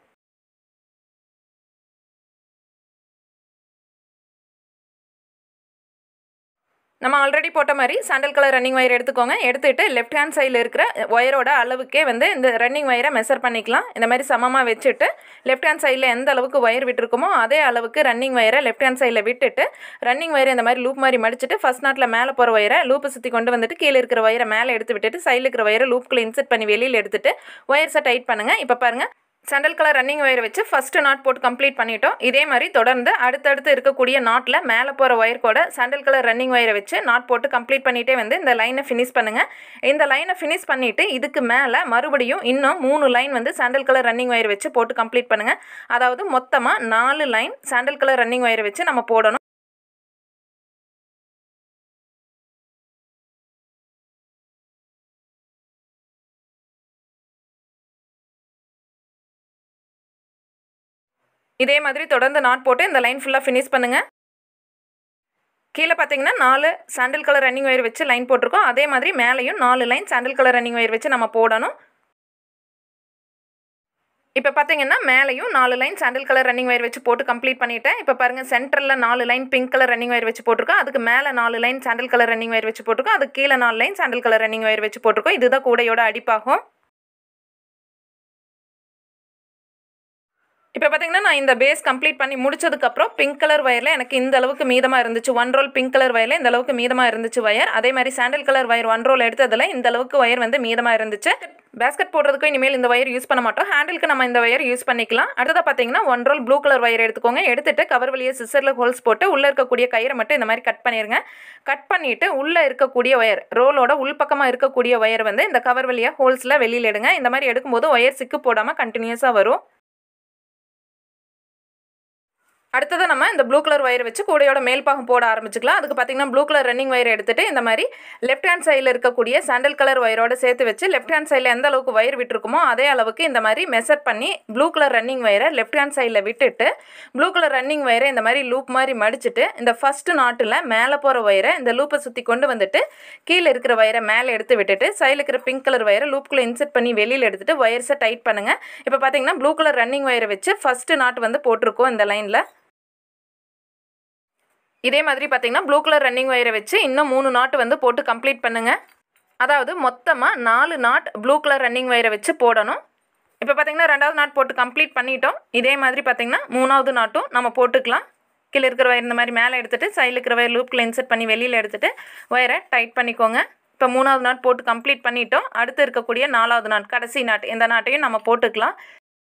[SPEAKER 1] நம்ம ஆல்ரெடி போட்ட மாதிரி சாண்டல் கலர் ரன்னிங் ஒயர் எடுத்துக்கோங்க எடுத்துகிட்டு லெஃப்ட் ஹேண்ட் சைடில் இருக்கிற ஒயரோட அளவுக்கே வந்து இந்த ரன்னிங் ஒயரை மெஷர் பண்ணிக்கலாம் இந்த மாதிரி சமமாக வச்சுட்டு லெஃப்ட் ஹேண்ட் சைடில் எந்த அளவுக்கு ஒயர் விட்டுருக்குமோ அதே அளவுக்கு ரன்னிங் ஒயரை லெஃப்ட் ஹேண்ட் சைடில் விட்டுட்டு ரன்னிங் ஒயரை இந்த மாதிரி லூப் மாதிரி மடிச்சுட்டு ஃபஸ்ட் நாட்டில் மேலே போகிற ஒயரை லூப்பை சுற்றி கொண்டு வந்துட்டு கீழே இருக்கிற ஒயரை மேலே எடுத்து விட்டுட்டு சைடில் இருக்கிற ஒயரை லூப்புக்குள்ளே இன்செர்ட் பண்ணி வெளியில் எடுத்துட்டு ஒயர்ஸை டைட் பண்ணுங்கள் இப்போ பாருங்கள் சாண்டல் கலர் ரன்னிங் ஒயர் வச்சு ஃபஸ்ட்டு நாட் போட்டு கம்ப்ளீட் பண்ணிட்டோம் இதே மாதிரி தொடர்ந்து அடுத்தடுத்து இருக்கக்கூடிய நாட்டில் மேலே போகிற ஒயர் கூட சாண்டல் கலர் ரன்னிங் ஒயரை வச்சு நாட் போட்டு கம்ப்ளீட் பண்ணிகிட்டே வந்து இந்த லைனை ஃபினிஷ் பண்ணுங்கள் இந்த லைனை ஃபினிஷ் பண்ணிவிட்டு இதுக்கு மேலே மறுபடியும் இன்னும் மூணு லைன் வந்து சாண்டல் கலர் ரன்னிங் ஒயர் வச்சு போட்டு கம்ப்ளீட் பண்ணுங்கள் அதாவது மொத்தமாக நாலு லைன் சாண்டல் கலர் ரன்னிங் ஒயரை வச்சு நம்ம போடணும் இதே மாதிரி தொடர்ந்து நாட் போட்டு இந்த லைன் ஃபுல்லாக ஃபினிஷ் பண்ணுங்கள் கீழே பார்த்தீங்கன்னா நாலு சாண்டில் கலர் ரன்னிங் ஒயர் வச்சு லைன் போட்டிருக்கோம் அதே மாதிரி மேலேயும் நாலு line sandal colour running wire வச்சு நம்ம போடணும் இப்போ பார்த்தீங்கன்னா மேலேயும் நாலு line sandal colour running wire வச்சு போட்டு கம்ப்ளீட் பண்ணிட்டேன் இப்போ பாருங்கள் சென்டரில் நாலு line pink colour running wire வச்சு போட்டிருக்கோம் அதுக்கு மேலே நாலு line sandal colour running wire வச்சு போட்டிருக்கோம் அதுக்கு கீழே நாலு line sandal colour running wire வச்சு போட்டிருக்கோம் இதுதான் கூடையோட அடிப்பாகும் இப்போ பார்த்தீங்கன்னா நான் இந்த பேஸ் கம்ப்ளீட் பண்ணி முடிச்சதுக்கப்புறம் பிங்க் கலர் வயரில் எனக்கு இந்த அளவுக்கு மீதமாக இருந்துச்சு ஒன் ரோல் பிங்க் கலர் வயரில் இந்த அளவுக்கு மீதமாக இருந்துச்சு வயர் அதே மாதிரி sandal colour wire one roll எடுத்ததில் இந்த அளவுக்கு வயர் வந்து மீதமாக இருந்துச்சு பேஸ்கெட் போடுறதுக்கும் இனிமேல் இந்த வயர் யூஸ் பண்ண மாட்டோம் ஹேண்டிலுக்கு நம்ம இந்த வயர் யூஸ் பண்ணிக்கலாம் அடுத்ததாக பார்த்தீங்கன்னா one roll blue colour wire எடுத்துக்கோங்க எடுத்துட்டு கவர் வழியே சிசரில் ஹோல்ஸ் போட்டு உள்ளே இருக்கக்கூடிய கயிறை மட்டும் இந்த மாதிரி கட் பண்ணிடுங்க கட் பண்ணிவிட்டு உள்ளே இருக்கக்கூடிய ஒயர் ரோலோட உள்பக்கமாக இருக்கக்கூடிய ஒயர் வந்து இந்த கவர் வழியாக ஹோல்ஸில் வெளியில் எடுங்க இந்த மாதிரி எடுக்கும்போது ஒயர் சிக்கு போடாமல் கண்டினியூஸாக வரும் அடுத்தது நம்ம இந்த ப்ளூ கலர் ஒயர் வச்சு கூடையோட மேல் பாகம் போட ஆரம்பிச்சுக்கலாம் அதுக்கு பார்த்தீங்கன்னா ப்ளூ கலர் ரன்னிங் ஒயர் எடுத்துட்டு இந்த மாதிரி லெஃப்ட் ஹேண்ட் சைடில் இருக்கக்கூடிய சாண்டல் கலர் ஒயரோட சேர்த்து வச்சு லெஃப்ட் ஹேண்ட் சைடில் எந்த அளவுக்கு ஒயர் விட்டுருக்குமோ அதே அளவுக்கு இந்த மாதிரி மெஷர் பண்ணி ப்ளூ கலர் ரன்னிங் ஒயரை லெஃப்ட் ஹேண்ட் சைடில் விட்டுட்டு ப்ளூ கலர் ரன்னிங் ஒயரை இந்த மாதிரி லூப் மாதிரி மடிச்சுட்டு இந்த ஃபஸ்ட்டு நாட்டில் மேலே போகிற ஒயரை இந்த லூப்பை சுற்றி கொண்டு வந்துட்டு கீழே இருக்கிற ஒயரை மேலே எடுத்து விட்டுட்டு சைடில் இருக்கிற பிங்க் கலர் ஒயரை லூப்புக்குள்ளே இன்செர்ட் பண்ணி வெளியில் எடுத்துட்டு ஒயர்ஸை டைட் பண்ணுங்கள் இப்போ பார்த்தீங்கன்னா ப்ளூ கலர் ரன்னிங் ஒயரை வச்சு ஃபஸ்ட்டு நாட் வந்து போட்டிருக்கோம் இந்த லைனில் இதே மாதிரி பார்த்தீங்கன்னா ப்ளூ கலர் ரன்னிங் ஒயரை வச்சு இன்னும் மூணு நாட்டு வந்து போட்டு கம்ப்ளீட் பண்ணுங்கள் அதாவது மொத்தமாக நாலு நாட் ப்ளூ கலர் ரன்னிங் ஒயரை வச்சு போடணும் இப்போ பார்த்தீங்கன்னா ரெண்டாவது நாட் போட்டு கம்ப்ளீட் பண்ணிட்டோம் இதே மாதிரி பார்த்தீங்கன்னா மூணாவது நாட்டும் நம்ம போட்டுக்கலாம் கீழே இருக்கிற வயர் இந்த மாதிரி மேலே எடுத்துகிட்டு சைடில் இருக்கிற வயர் லூப்பில் இன்செர்ட் பண்ணி வெளியில் எடுத்துகிட்டு ஒயரை டைட் பண்ணிக்கோங்க இப்போ மூணாவது நாட் போட்டு கம்ப்ளீட் பண்ணிட்டோம் அடுத்து இருக்கக்கூடிய நாலாவது நாட் கடைசி நாட் இந்த நாட்டையும் நம்ம போட்டுக்கலாம்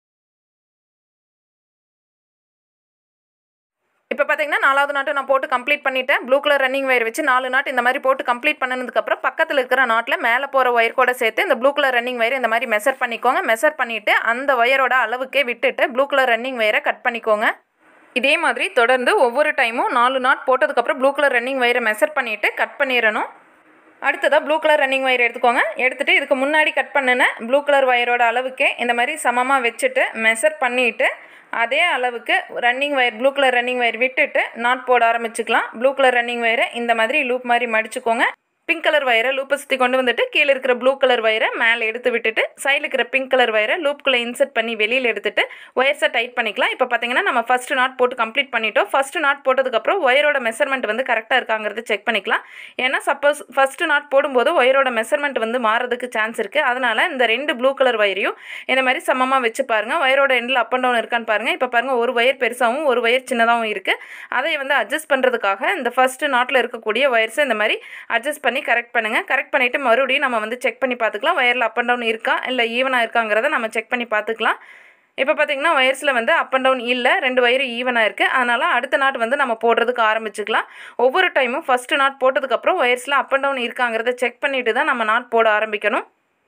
[SPEAKER 1] இப்போ பார்த்தீங்கன்னா நாலாவது நாட்டு நான் போட்டு கம்ப்ளீட் பண்ணிட்டேன் ப்ளூ கலர் ரன்னிங் ஒயர் வச்சு நாலு நாட் இந்த மாதிரி போட்டு கம்ப்ளீட் பண்ணதுக்கப்புறம் பக்கத்தில் இருக்கிற நாட்டில் மேலே போகிற ஒயர் கூட சேர்த்து இந்த ப்ளூ கலர் ரன்னிங் ஒயர் இந்த மாதிரி மெஷர் பண்ணிக்கோங்க மெஷர் பண்ணிவிட்டு அந்த ஒயரோட அளவுக்கே விட்டுட்டு ப்ளூ கலர் ரன்னிங் ஒயரை கட் பண்ணிக்கோங்க இதே மாதிரி தொடர்ந்து ஒவ்வொரு டைமும் நாலு நாட் போட்டதுக்கப்புறம் ப்ளூ கலர் ரன்னிங் ஒயரை மெஷர் பண்ணிவிட்டு கட் பண்ணிடணும் அடுத்ததாக ப்ளூ கலர் ரன்னிங் ஒயர் எடுத்துக்கோங்க எடுத்துகிட்டு இதுக்கு முன்னாடி கட் பண்ணின ப்ளூ கலர் ஒயரோட அளவுக்கே இந்த மாதிரி சமமாக வச்சுட்டு மெஷர் பண்ணிவிட்டு அதே அளவுக்கு running wire blue colour running wire விட்டுட்டு நாட் போட ஆரம்பிச்சுக்கலாம் ப்ளூ கலர் ரன்னிங் ஒயரை இந்த மாதிரி லூப் மாதிரி மடிச்சுக்கோங்க பிங்க் கலர் வயரை லூப்பை சுற்றி கொண்டு வந்துட்டு கீழே இருக்கிற ப்ளூ கலர் வயரை மேலே எடுத்து விட்டுட்டு சைடில் இருக்கிற பிங்க் கலர் வயரை லூப்புக்குள்ளே இன்செர்ட் பண்ணி வெளியில் எடுத்துட்டு ஒயர்ஸை டைட் பண்ணிக்கலாம் இப்போ பார்த்தீங்கன்னா நம்ம ஃபஸ்ட்டு நாட் போட்டு கம்ப்ளீட் பண்ணிட்டோம் ஃபஸ்ட்டு நாட் போட்டதுக்கப்புறம் ஒயரோட மெஷர்மெண்ட் வந்து கரெக்டாக இருக்காங்கிறது செக் பண்ணிக்கலாம் ஏன்னா சப்போஸ் ஃபஸ்ட்டு நாட் போடும்போது ஒயரோட மெஷர்மெண்ட் வந்து மாறதுக்கு சான்ஸ் இருக்குது அதனால் இந்த ரெண்டு ப்ளூ கலர் வயரையும் இந்த மாதிரி சமமாக வச்சு பாருங்கள் ஒயரோட எண்டில் அப் அண்ட் டவுன் இருக்கான்னு பாருங்கள் இப்போ பாருங்கள் ஒரு ஒயர் பெருசாகவும் ஒரு ஒயர் சின்னதாகவும் இருக்குது அதை வந்து அட்ஜஸ்ட் பண்ணுறதுக்காக இந்த ஃபஸ்ட்டு நாட்டில் இருக்கக்கூடிய ஒயர்ஸை இந்த மாதிரி அட்ஜஸ்ட் பண்ணி கரெக்ட் பண்ணுங்கள் கரெக்ட் பண்ணிவிட்டு மறுபடியும் நம்ம வந்து செக் பண்ணி பார்த்துக்கலாம் ஒயரில் அப் அண்ட் டவுன் இருக்கா இல்லை ஈவனாக இருக்காங்கிறத நம்ம செக் பண்ணி பார்த்துக்கலாம் இப்போ பார்த்தீங்கன்னா ஒயர்ஸில் வந்து அப் அண்ட் டவுன் இல்லை ரெண்டு வயர் ஈவனாக இருக்குது அதனால் அடுத்த நாட் வந்து நம்ம போடுறதுக்கு ஆரம்பிச்சுக்கலாம் ஒவ்வொரு டைமும் ஃபஸ்ட்டு நாட் போட்டதுக்கப்புறம் ஒயர்ஸில் அப் அண்ட் டவுன் இருக்காங்கிறத செக் பண்ணிட்டு தான் நம்ம நாட் போட ஆரம்பிக்கணும்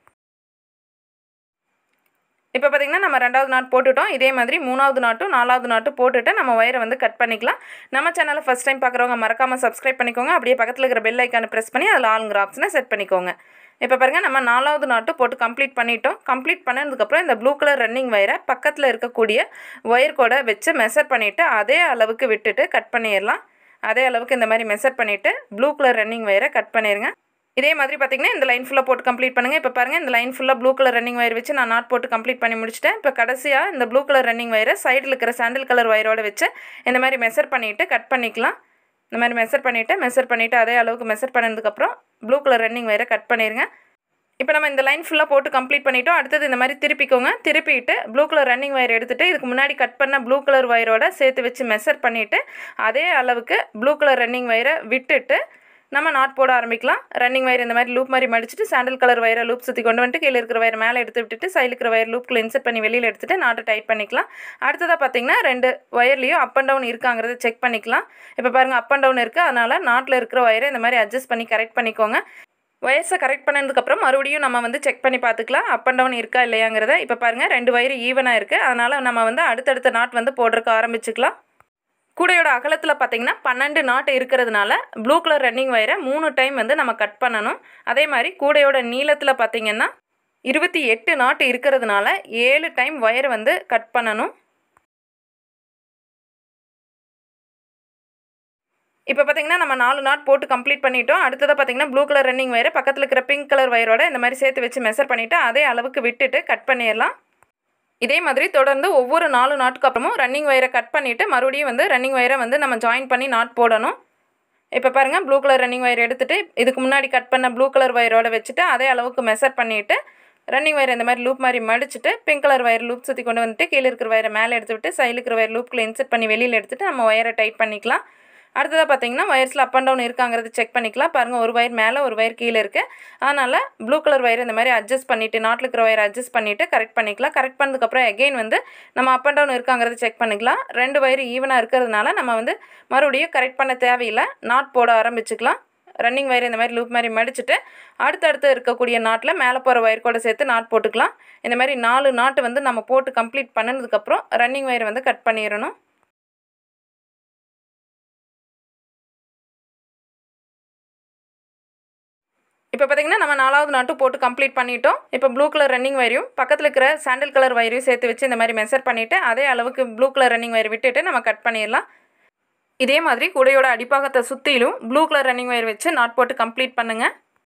[SPEAKER 1] இப்போ பார்த்திங்கன்னா நம்ம ரெண்டாவது நாட் போட்டுட்டோம் இதே மாதிரி மூணாவது நாட்டும் நாலாவது நாட்டும் போட்டுட்டு நம்ம ஒயரை வந்து கட் பண்ணிக்கலாம் நம்ம சேனலை ஃபஸ்ட் டைம் பார்க்குறவங்க மறக்காமல் சப்ஸ்கிரைப் பண்ணிக்கோங்க அப்படியே பக்கத்தில் இருக்கிற பெல் ஐக்கானை ப்ரெஸ் பண்ணி அதில் ஆளுங்கிற ஆப்ஷனை செட் பண்ணிக்கோங்க இப்போ பாருங்கள் நம்ம நாலாவது நாட்டு போட்டு கம்ப்ளீட் பண்ணிட்டோம் கம்ப்ளீட் பண்ணதுக்கப்புறம் இந்த ப்ளூ கலர் ரன்னிங் ஒயரை பக்கத்தில் இருக்கக்கூடிய ஒயர் கூட வச்சு மெஷர் பண்ணிவிட்டு அதே அளவுக்கு விட்டுட்டு கட் பண்ணிடலாம் அதே அளவுக்கு இந்த மாதிரி மெஷர் பண்ணிவிட்டு ப்ளூ கலர் ரன்னிங் ஒயரை கட் பண்ணிடுங்க இதே மாதிரி பார்த்தீங்கன்னா இந்த லைன் ஃபுல்லாக போட்டு கம்ப்ளீட் பண்ணுங்கள் இப்போ பாருங்கள் இந்த லைன் ஃபுல்லாக ப்ளூ கலர் ரன்னிங் ஒயர் வச்சு நான் நாட் போட்டு கம்ப்ளீட் பண்ணி முடிச்சிட்டேன் இப்போ கடைசியாக இந்த ப்ளூ கலர் ரன்னிங் ஒயரை சைடில் இருக்கிற சாண்டில் கலர் ஒயரோட வச்சு இந்த மாதிரி மெஷர் பண்ணிவிட்டு கட் பண்ணிக்கலாம் இந்த மாதிரி மெஷர் பண்ணிவிட்டு மெஷர் பண்ணிவிட்டு அதே அளவுக்கு மெஷர் பண்ணதுக்கப்புறம் ப்ளூ கலர் ரன்னிங் ஒயரை கட் பண்ணிடுங்க இப்போ நம்ம இந்த லைன் ஃபுல்லாக போட்டு கம்ப்ளீட் பண்ணிட்டோம் அடுத்தது இந்த மாதிரி திருப்பிக்கோங்க திருப்பிட்டு ப்ளூ கலர் ரன்னிங் ஒயர் எடுத்துகிட்டு இதுக்கு முன்னாடி கட் பண்ண ப்ளூ கலர் ஒயரோட சேர்த்து வச்சு மெஷர் பண்ணிவிட்டு அதே அளவுக்கு ப்ளூ கலர் ரன்னிங் ஒயரை விட்டுட்டு நம்ம நாட் போட ஆரம்பிக்கலாம் ரன்னிங் வயர் இந்த மாதிரி லூப் மாதிரி மடிச்சுட்டு சாண்டல் கலர் வயரை லூப் சுற்றி கொண்டு வந்துட்டு கீழே இருக்கிற வயர் மேலே எடுத்து விட்டுட்டு சைடில் இருக்கிற வயர் லூப்பில் இன்செர்ட் பண்ணி வெளியில் எடுத்துகிட்டு நாட்டை டைட் பண்ணிக்கலாம் அடுத்ததாக பார்த்தீங்கன்னா ரெண்டு வயர்லேயும் அப் அண்ட் டவுன் இருக்காங்கிறத செக் பண்ணிக்கலாம் இப்போ பாருங்கள் அப் அண்ட் டவுன் இருக்குது அதனால் நாட்டில் இருக்கிற வயரை இந்த மாதிரி அட்ஜஸ்ட் பண்ணி கரெக்ட் பண்ணிக்கோங்க வயசை கரெக்ட் பண்ணதுக்கப்புறம் மறுபடியும் நம்ம வந்து செக் பண்ணி பார்த்துக்கலாம் அப் அண்ட் டவுன் இருக்கா இல்லையாங்கிறத இப்போ பாருங்கள் ரெண்டு வயர் ஈவனாக இருக்குது அதனால் நம்ம வந்து அடுத்தடுத்த நாட் வந்து போடுறதுக்கு ஆரம்பிச்சுக்கலாம் கூடையோட அகலத்தில் பார்த்தீங்கன்னா பன்னெண்டு நாட்டு இருக்கிறதுனால ப்ளூ கலர் ரன்னிங் வயரை மூணு டைம் வந்து நம்ம கட் பண்ணணும் அதே மாதிரி கூடையோட நீளத்தில் பார்த்தீங்கன்னா இருபத்தி எட்டு நாட்டு இருக்கிறதுனால ஏழு டைம் ஒயரை வந்து கட் பண்ணணும் இப்போ பார்த்தீங்கன்னா நம்ம நாலு நாட் போட்டு கம்ப்ளீட் பண்ணிட்டோம் அடுத்ததாக பார்த்தீங்கன்னா ப்ளூ கலர் ரன்னிங் வயரை பக்கத்தில் இருக்கிற பிங்க் கலர் வயரோட இந்த மாதிரி சேர்த்து வச்சு மெஷர் பண்ணிவிட்டு அதே அளவுக்கு விட்டுட்டு கட் பண்ணிடலாம் இதே மாதிரி தொடர்ந்து ஒவ்வொரு நாலு நாட்டுக்கு அப்புறமும் ரன்னிங் ஒயரை கட் பண்ணிவிட்டு மறுபடியும் வந்து ரன்னிங் ஒயரை வந்து நம்ம ஜாயின் பண்ணி நாட் போடணும் இப்போ பாருங்கள் ப்ளூ கலர் ரன்னிங் ஒயர் எடுத்துகிட்டு இதுக்கு முன்னாடி கட் பண்ண ப்ளூ கலர் ஒயரோட வச்சுட்டு அதே அளவுக்கு மெஷர் பண்ணிவிட்டு ரன்னிங் ஒயர் இந்த மாதிரி லூப் மாதிரி மடிச்சுட்டு பிங்க் கலர் ஒயர் லூப் சுற்றி கொண்டு வந்துட்டு கீழே இருக்கிற ஒயரை மேலே எடுத்துவிட்டு சைடில் இருக்கிற ஒயர் லூப்பில் இன்செர்ட் பண்ணி வெளியில் எடுத்துகிட்டு நம்ம ஒயரை டைட் பண்ணிக்கலாம் அடுத்ததாக பார்த்தீங்கன்னா ஒயர்ஸில் அப் அண்ட் டவுன் இருக்காங்கிறது செக் பண்ணிக்கலாம் பாருங்கள் ஒரு ஒயர் மேலே ஒரு ஒயர் கீழே இருக்குது அதனால் ப்ளூ கலர் ஒயர் இந்த மாதிரி அட்ஜஸ்ட் பண்ணிவிட்டு நாட்டில் இருக்கிற ஒயர் அட்ஜஸ்ட் பண்ணிவிட்டு கரெக்ட் பண்ணிக்கலாம் கரெக்ட் பண்ணதுக்கப்புறம் எகெயின் வந்து நம்ம அப் அண்ட் டவுன் இருக்காங்கிறது செக் பண்ணிக்கலாம் ரெண்டு ஒயர் ஈவனாக இருக்கிறதுனால நம்ம வந்து மறுபடியும் கரெக்ட் பண்ண தேவையில்லை நாட் போட ஆரம்பிச்சுக்கலாம் ரன்னிங் ஒயர் இந்த மாதிரி லூப் மாதிரி மடிச்சுட்டு அடுத்தடுத்து இருக்கக்கூடிய நாட்டில் மேலே போகிற ஒயர் கூட சேர்த்து நாட் போட்டுக்கலாம் இந்த மாதிரி நாலு நாட்டு வந்து நம்ம போட்டு கம்ப்ளீட் பண்ணதுக்கப்புறம் ரன்னிங் ஒயர் வந்து கட் பண்ணிடணும் இப்போ பார்த்தீங்கன்னா நம்ம நாலாவது நாட்டு போட்டு கம்ப்ளீட் பண்ணிட்டோம் இப்போ ப்ளூ கலர் ரன்னிங் வயரையும் பக்கத்தில் இருக்கிற சாண்டில் கலர் வயரையும் சேர்த்து வச்சு இந்த மாதிரி மெஷர் பண்ணிவிட்டு அதே அளவுக்கு ப்ளூ கலர் ரன்னிங் வயர் விட்டுட்டு நம்ம கட் பண்ணிடலாம் இதே மாதிரி கூடையோட அடிப்பாகத்தை சுற்றிலும் ப்ளூ கலர் ரன்னிங் வயர் வச்சு நாட் போட்டு கம்ப்ளீட் பண்ணுங்கள்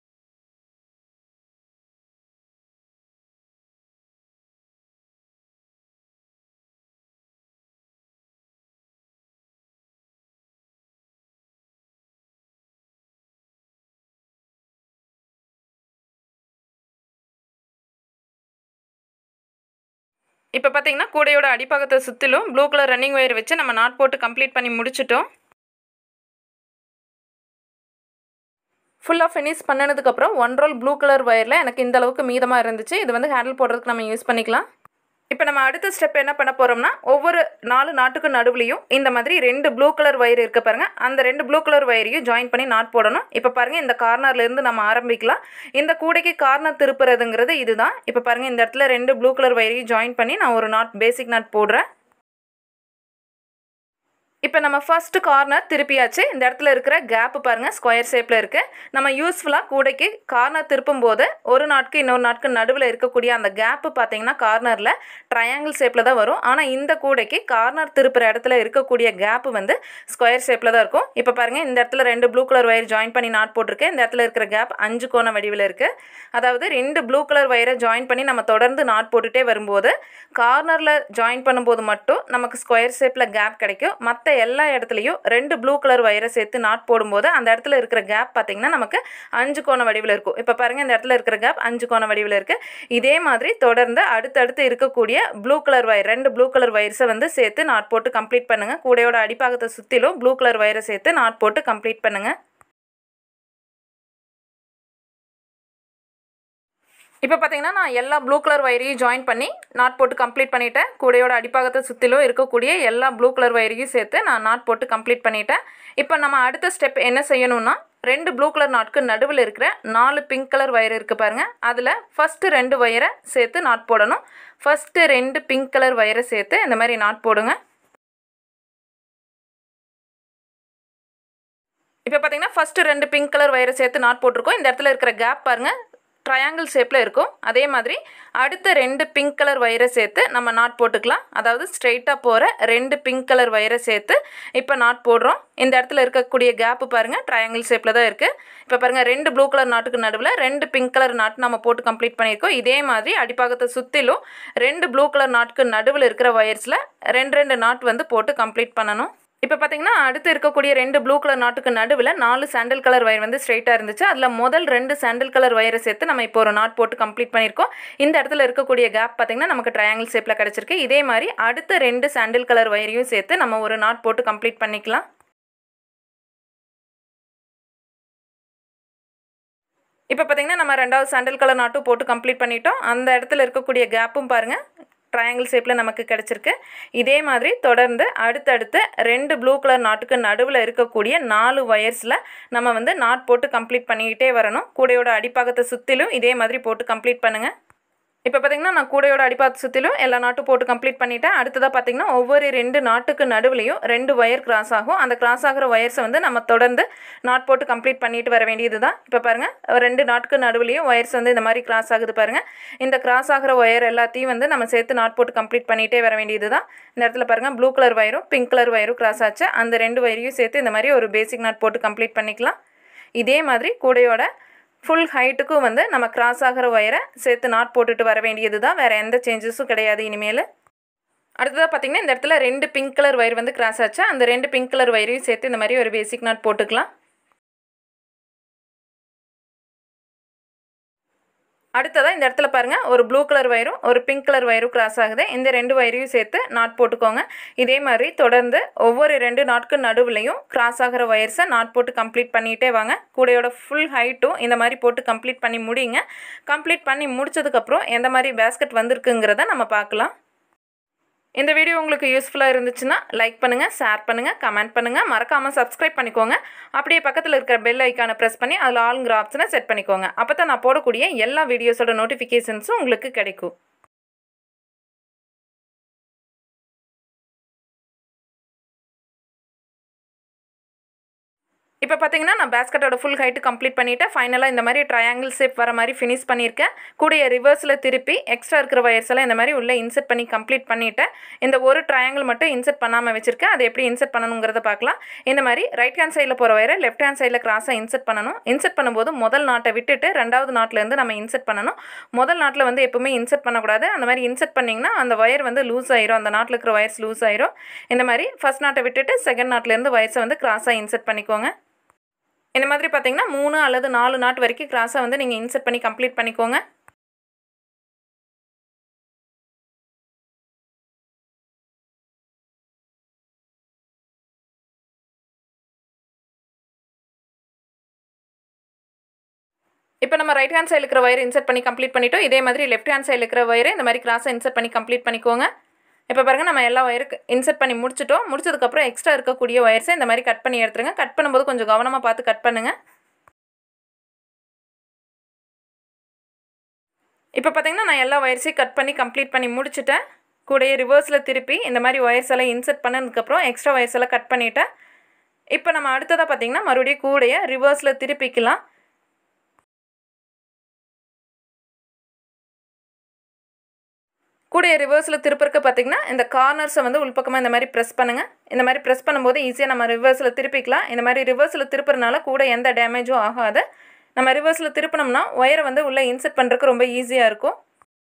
[SPEAKER 1] இப்போ பார்த்தீங்கன்னா கூடையோட அடிப்பாகத்தை சுற்றிலும் ப்ளூ கலர் ரன்னிங் ஒயர் வச்சு நம்ம நாட் போட்டு கம்ப்ளீட் பண்ணி முடிச்சிட்டோம் ஃபுல்லாக ஃபினிஷ் பண்ணதுக்கப்புறம் ஒன் ரோல் ப்ளூ கலர் ஒயரில் எனக்கு இந்த அளவுக்கு மீதமாக இருந்துச்சு இது வந்து ஹேண்டில் போடுறதுக்கு நம்ம யூஸ் பண்ணிக்கலாம் இப்போ நம்ம அடுத்த ஸ்டெப் என்ன பண்ண போகிறோம்னா ஒவ்வொரு நாலு நாட்டுக்கு நடுவுலையும் இந்த மாதிரி ரெண்டு ப்ளூ கலர் ஒயர் இருக்க பாருங்க அந்த ரெண்டு ப்ளூ கலர் ஒயரையும் ஜாயின் பண்ணி நாட் போடணும் இப்போ பாருங்க இந்த கார்னர்லேருந்து நம்ம ஆரம்பிக்கலாம் இந்த கூடைக்கு கார்னர் திருப்புறதுங்கிறது இதுதான் இப்போ பாருங்க இந்த இடத்துல ரெண்டு ப்ளூ கலர் ஒயரையும் ஜாயின் பண்ணி நான் ஒரு நாட் பேசிக் நாட் போடுறேன் இப்போ நம்ம ஃபர்ஸ்ட் கார்னர் திருப்பியாச்சு இந்த இடத்துல இருக்கிற கேப்பு பாருங்கள் ஸ்கொயர் ஷேப்பில் இருக்குது நம்ம யூஸ்ஃபுல்லாக கூடைக்கு கார்னர் திருப்பும் போது ஒரு நாட்கு இன்னொரு நாட்கு நடுவில் இருக்கக்கூடிய அந்த கேப்பு பார்த்தீங்கன்னா கார்னரில் ட்ரையாங்கிள் ஷேப்பில் தான் வரும் ஆனால் இந்த கூடைக்கு கார்னர் திருப்புற இடத்துல இருக்கக்கூடிய கேப்பு வந்து ஸ்கொயர் ஷேப்பில் தான் இருக்கும் இப்போ பாருங்கள் இந்த இடத்துல ரெண்டு ப்ளூ கலர் ஒயர் ஜாயின் பண்ணி நாட் போட்டிருக்கேன் இந்த இடத்துல இருக்கிற கேப் அஞ்சு கோண வடிவில் இருக்குது அதாவது ரெண்டு ப்ளூ கலர் ஒயரை ஜாயின் பண்ணி நம்ம தொடர்ந்து நாட் போட்டுகிட்டே வரும்போது கார்னரில் ஜாயின் பண்ணும்போது மட்டும் நமக்கு ஸ்கொயர் ஷேப்பில் கேப் கிடைக்கும் மற்ற எல்லா இடத்துலையும் ரெண்டு ப்ளூ கலர் ஒயரை சேர்த்து நாட் போடும்போது அந்த இடத்துல இருக்கிற கேப் பார்த்திங்கன்னா நமக்கு அஞ்சு கோண வடிவில் இருக்கும் இப்போ பாருங்கள் இந்த இடத்துல இருக்கிற கேப் அஞ்சு கோண வடிவில் இருக்குது இதே மாதிரி தொடர்ந்து அடுத்தடுத்து இருக்கக்கூடிய ப்ளூ கலர் ஒயர் ரெண்டு ப்ளூ கலர் ஒயர்ஸை வந்து சேர்த்து நாட் போட்டு கம்ப்ளீட் பண்ணுங்கள் கூடையோட அடிப்பாகத்தை சுற்றிலும் ப்ளூ கலர் ஒயரை சேர்த்து நாட் போட்டு கம்ப்ளீட் பண்ணுங்கள் இப்போ பார்த்தீங்கன்னா நான் எல்லா ப்ளூ கலர் வயரையும் ஜாயின் பண்ணி நாட் போட்டு கம்ப்ளீட் பண்ணிட்டேன் கூடையோட அடிப்பாகத்தை சுற்றிலும் இருக்கக்கூடிய எல்லா ப்ளூ கலர் வயரையும் சேர்த்து நான் நாட் போட்டு கம்ப்ளீட் பண்ணிட்டேன் இப்போ நம்ம அடுத்த ஸ்டெப் என்ன செய்யணும்னா ரெண்டு ப்ளூ கலர் நாட்க்கு நடுவில் இருக்கிற நாலு பிங்க் கலர் வயர் இருக்குது பாருங்கள் அதில் ஃபஸ்ட்டு ரெண்டு வயரை சேர்த்து நாட் போடணும் ஃபஸ்ட்டு ரெண்டு பிங்க் கலர் வயரை சேர்த்து இந்த மாதிரி நாட் போடுங்க இப்போ பார்த்தீங்கன்னா ஃபஸ்ட்டு ரெண்டு பிங்க் கலர் வயரை சேர்த்து நாட் போட்டிருக்கோம் இந்த இடத்துல இருக்கிற கேப் பாருங்கள் ட்ரையாங்கிள் ஷேப்பில் இருக்கும் அதே மாதிரி அடுத்த ரெண்டு பிங்க் கலர் வயரை சேர்த்து நம்ம நாட் போட்டுக்கலாம் அதாவது ஸ்ட்ரெயிட்டாக போகிற ரெண்டு பிங்க் கலர் வயரை சேர்த்து இப்போ நாட் போடுறோம் இந்த இடத்துல இருக்கக்கூடிய கேப்பு பாருங்கள் ட்ரையாங்கிள் ஷேப்பில் தான் இருக்குது இப்போ பாருங்கள் ரெண்டு ப்ளூ கலர் நாட்டுக்கு நடுவில் ரெண்டு பிங்க் கலர் நாட் நம்ம போட்டு கம்ப்ளீட் பண்ணியிருக்கோம் இதே மாதிரி அடிப்பாகத்தை சுற்றிலும் ரெண்டு ப்ளூ கலர் நாட்டுக்கு நடுவில் இருக்கிற வயர்ஸில் ரெண்டு ரெண்டு நாட் வந்து போட்டு கம்ப்ளீட் பண்ணணும் இப்போ பார்த்தீங்கன்னா அடுத்து இருக்கக்கூடிய ரெண்டு ப்ளூ கலர் நாட்டுக்கு நடுவில் நாலு சாண்டல் கலர் வயர் வந்து ஸ்ட்ரெயிட்டாக இருந்துச்சு அதில் முதல் ரெண்டு சாண்டல் கலர் வயரை சேர்த்து நம்ம இப்போ ஒரு நாட் போட்டு கம்ப்ளீட் பண்ணியிருக்கோம் இந்த இடத்துல இருக்கக்கூடிய கேப் பார்த்தீங்கன்னா நமக்கு ட்ரையாங்கிள் ஷேப்பில் கிடச்சிருக்கு இதே மாதிரி அடுத்த ரெண்டு சாண்டல் கலர் வயரையும் சேர்த்து நம்ம ஒரு நாட் போட்டு கம்ப்ளீட் பண்ணிக்கலாம் இப்போ பார்த்தீங்கன்னா நம்ம ரெண்டாவது சாண்டல் கலர் நாட்டும் போட்டு கம்ப்ளீட் பண்ணிட்டோம் அந்த இடத்துல இருக்கக்கூடிய கேப்பும் பாருங்கள் ட்ரையாங்கிள் ஷேப்பில் நமக்கு கிடச்சிருக்கு இதே மாதிரி தொடர்ந்து அடுத்தடுத்து ரெண்டு ப்ளூ கலர் நாட்டுக்கு நடுவில் இருக்கக்கூடிய நாலு வயர்ஸில் நம்ம வந்து நாட் போட்டு கம்ப்ளீட் பண்ணிக்கிட்டே வரணும் கூடையோட அடிப்பாகத்தை சுற்றிலும் இதே மாதிரி போட்டு கம்ப்ளீட் பண்ணுங்கள் இப்போ பார்த்தீங்கன்னா நான் கூடையோட அடிப்பாத்து சுற்றிலும் எல்லா நாட்டும் போட்டு கம்ப்ளீட் பண்ணிட்டேன் அடுத்ததாக பார்த்தீங்கன்னா ஒவ்வொரு ரெண்டு நாட்டுக்கு நடுவுலையும் ரெண்டு ஒயர் கிராஸ் ஆகும் அந்த கிராஸ் ஆகிற ஒயர்ஸை வந்து நம்ம தொடர்ந்து நாட் போட்டு கம்ப்ளீட் பண்ணிட்டு வர வேண்டியது தான் இப்போ பாருங்கள் ரெண்டு நாட்டுக்கு நடுவுலையும் ஒயர்ஸ் வந்து இந்த மாதிரி கிராஸ் ஆகுது பாருங்கள் இந்த கிராஸ் ஆகிற ஒயர் எல்லாத்தையும் வந்து நம்ம சேர்த்து நாட் போட்டு கம்ப்ளீட் பண்ணிகிட்டே வர வேண்டியது தான் இந்த இடத்துல பாருங்கள் ப்ளூ கலர் ஒயரும் பிங்க் கலர் ஒயரும் கிராஸ் ஆச்சு அந்த ரெண்டு ஒயரையும் சேர்த்து இந்த மாதிரி ஒரு பேசிக் நாட் போட்டு கம்ப்ளீட் பண்ணிக்கலாம் இதே மாதிரி கூடையோட ஃபுல் ஹைட்டுக்கும் வந்து நம்ம கிராஸ் ஆகிற ஒயரை சேர்த்து நாட் போட்டுட்டு வர வேண்டியது தான் வேறு எந்த சேஞ்சஸும் கிடையாது இனிமேல் அடுத்ததாக பார்த்தீங்கன்னா இந்த இடத்துல ரெண்டு பிங்க் கலர் ஒயர் வந்து கிராஸ் ஆச்சு அந்த ரெண்டு பிங்க் கலர் ஒயரையும் சேர்த்து இந்த மாதிரி ஒரு பேசிக் நாட் போட்டுக்கலாம் அடுத்ததாக இந்த இடத்துல பாருங்கள் ஒரு ப்ளூ கலர் வயரும் ஒரு பிங்க் கலர் வயரும் கிராஸ் ஆகுது இந்த ரெண்டு வயரையும் சேர்த்து நாட் போட்டுக்கோங்க இதே மாதிரி தொடர்ந்து ஒவ்வொரு ரெண்டு நாட்க்கு நடுவுலையும் கிராஸ் ஆகிற வயர்ஸை நாட் போட்டு கம்ப்ளீட் பண்ணிகிட்டே வாங்க கூடையோட ஃபுல் ஹைட்டும் இந்த மாதிரி போட்டு கம்ப்ளீட் பண்ணி முடியுங்க கம்ப்ளீட் பண்ணி முடிச்சதுக்கப்புறம் எந்த மாதிரி பேஸ்கெட் வந்திருக்குங்கிறத நம்ம பார்க்கலாம் இந்த வீடியோ உங்களுக்கு யூஸ்ஃபுல்லாக இருந்துச்சுன்னா லைக் பண்ணுங்கள் ஷேர் பண்ணுங்கள் கமெண்ட் பண்ணுங்கள் மறக்காமல் சப்ஸ்கிரைப் பண்ணிக்கோங்க அப்படியே பக்கத்தில் இருக்கிற பெல் ஐக்கானை ப்ரெஸ் பண்ணி அதில் ஆளுங்கிற ஆப்ஷனை செட் பண்ணிக்கோங்க அப்போ தான் நான் போடக்கூடிய எல்லா வீடியோஸோட நோட்டிஃபிகேஷன்ஸும் உங்களுக்கு கிடைக்கும் இப்போ பார்த்தீங்கன்னா நான் பேஸ்கெட்டோட ஃபுல் ஹைட்டு கம்ப்ளீட் பண்ணிவிட்டேன் ஃபைனலாக இந்த மாதிரி ட்ரையாங்கிள் ஷேப் வர மாதிரி ஃபினிஷ் பண்ணியிருக்கேன் கூடிய ரிவர்ஸில் திருப்பி எக்ஸ்ட்ரா இருக்கிற வயர்ஸ் எல்லாம் இந்த மாதிரி உள்ளே இன்செர்ட் பண்ணி கம்ப்ளீட் பண்ணிவிட்டேன் இந்த ஒரு ட்ரையாங்கிள் மட்டும் இன்செர்ட் பண்ணாமல் வச்சுருக்கேன் அதை எப்படி இன்செர்ட் பண்ணணுங்கிறத பார்க்கலாம் இந்த மாதிரி ரைட் ஹேண்ட் சைடில் போகிற வயரை லெஃப்ட் ஹேண்ட் சைடில் கிராஸாக இன்செர்ட் பண்ணணும் இன்செர்ட் பண்ணும்போது முதல் நாட்டை விட்டுட்டு ரெண்டாவது நாட்டிலேருந்து நம்ம இன்செர்ட் பண்ணணும் முதல் நாட்டில் வந்து எப்பவுமே இன்செர்ட் பண்ணக்கூடாது அந்த மாதிரி இன்செர்ட் பண்ணிங்கன்னா அந்த ஒயர் வந்து லூஸ் ஆயிரும் அந்த நாட்டில் இருக்கிற வயர்ஸ் லூஸ் ஆயிரும் இந்த மாதிரி ஃபஸ்ட் நாட்டை விட்டுட்டு செகண்ட் நாட்டிலேருந்து வயர்ஸை வந்து கிராஸாக இன்செர்ட் பண்ணிக்கோங்க இந்த மாதிரி பார்த்தீங்கன்னா மூணு அல்லது நாலு நாட் வரைக்கும் கிராஸாக வந்து நீங்கள் இன்செர்ட் பண்ணி கம்ப்ளீட் பண்ணிக்கோங்க இப்போ நம்ம ரைட் ஹேண்ட் சைடில் இருக்கிற வயர் இன்செர்ட் பண்ணி கம்ப்ளீட் பண்ணிட்டோம் இதே மாதிரி லெஃப்ட் ஹேண்ட் சைடில் இருக்கிற வயர் இந்த மாதிரி கிராஸை இன்செர்ட் பண்ணி கம்ப்ளீட் பண்ணிக்கோங்க இப்போ பாருங்கள் நம்ம எல்லா ஒயருக்கு இன்செர்ட் பண்ணி முடிச்சிட்டோம் முடிச்சதுக்கப்புறம் எக்ஸ்ட்ரா இருக்கக்கூடிய ஒயர்ஸை இந்த மாதிரி கட் பண்ணி எடுத்துருங்க கட் பண்ணும்போது கொஞ்சம் கவனமாக பார்த்து கட் பண்ணுங்கள் இப்போ பார்த்தீங்கன்னா நான் எல்லா ஒயர்ஸையும் கட் பண்ணி கம்ப்ளீட் பண்ணி முடிச்சுட்டேன் கூடயே ரிவர்ஸில் திருப்பி இந்த மாதிரி ஒயர்ஸ் எல்லாம் இன்செர்ட் பண்ணதுக்கப்புறம் எக்ஸ்ட்ரா ஒயர்ஸ் எல்லாம் கட் பண்ணிவிட்டேன் இப்போ நம்ம அடுத்ததாக பார்த்தீங்கன்னா மறுபடியும் கூடைய ரிவர்ஸில் திருப்பிக்கலாம் கூடைய ரிவர்ஸில் திருப்பறக்க பார்த்தீங்கன்னா இந்த கார்னர்ஸை வந்து உள்பக்கமாக இந்த மாதிரி ப்ரெஸ் பண்ணுங்கள் இந்த மாதிரி ப்ரெஸ் பண்ணும்போது ஈஸியாக நம்ம ரிவர்ஸில் திருப்பிக்கலாம் இந்த மாதிரி ரிவர்ஸில் திருப்புறனால கூட எந்த டேமேஜும் ஆகாது நம்ம ரிவர்ஸில் திருப்பினோம்னா ஒயரை வந்து உள்ளே இன்செர்ட் பண்ணுறதுக்கு ரொம்ப ஈஸியாக இருக்கும்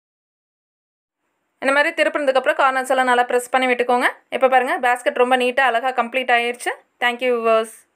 [SPEAKER 1] இந்த மாதிரி திருப்பினதுக்கப்புறம் கார்னர்ஸ் எல்லாம் நல்லா ப்ரெஸ் பண்ணி விட்டுக்கோங்க இப்போ பாருங்கள் பேஸ்கெட் ரொம்ப நீட்டாக அழகாக கம்ப்ளீட் ஆயிடுச்சு தேங்க்யூ விவர்ஸ்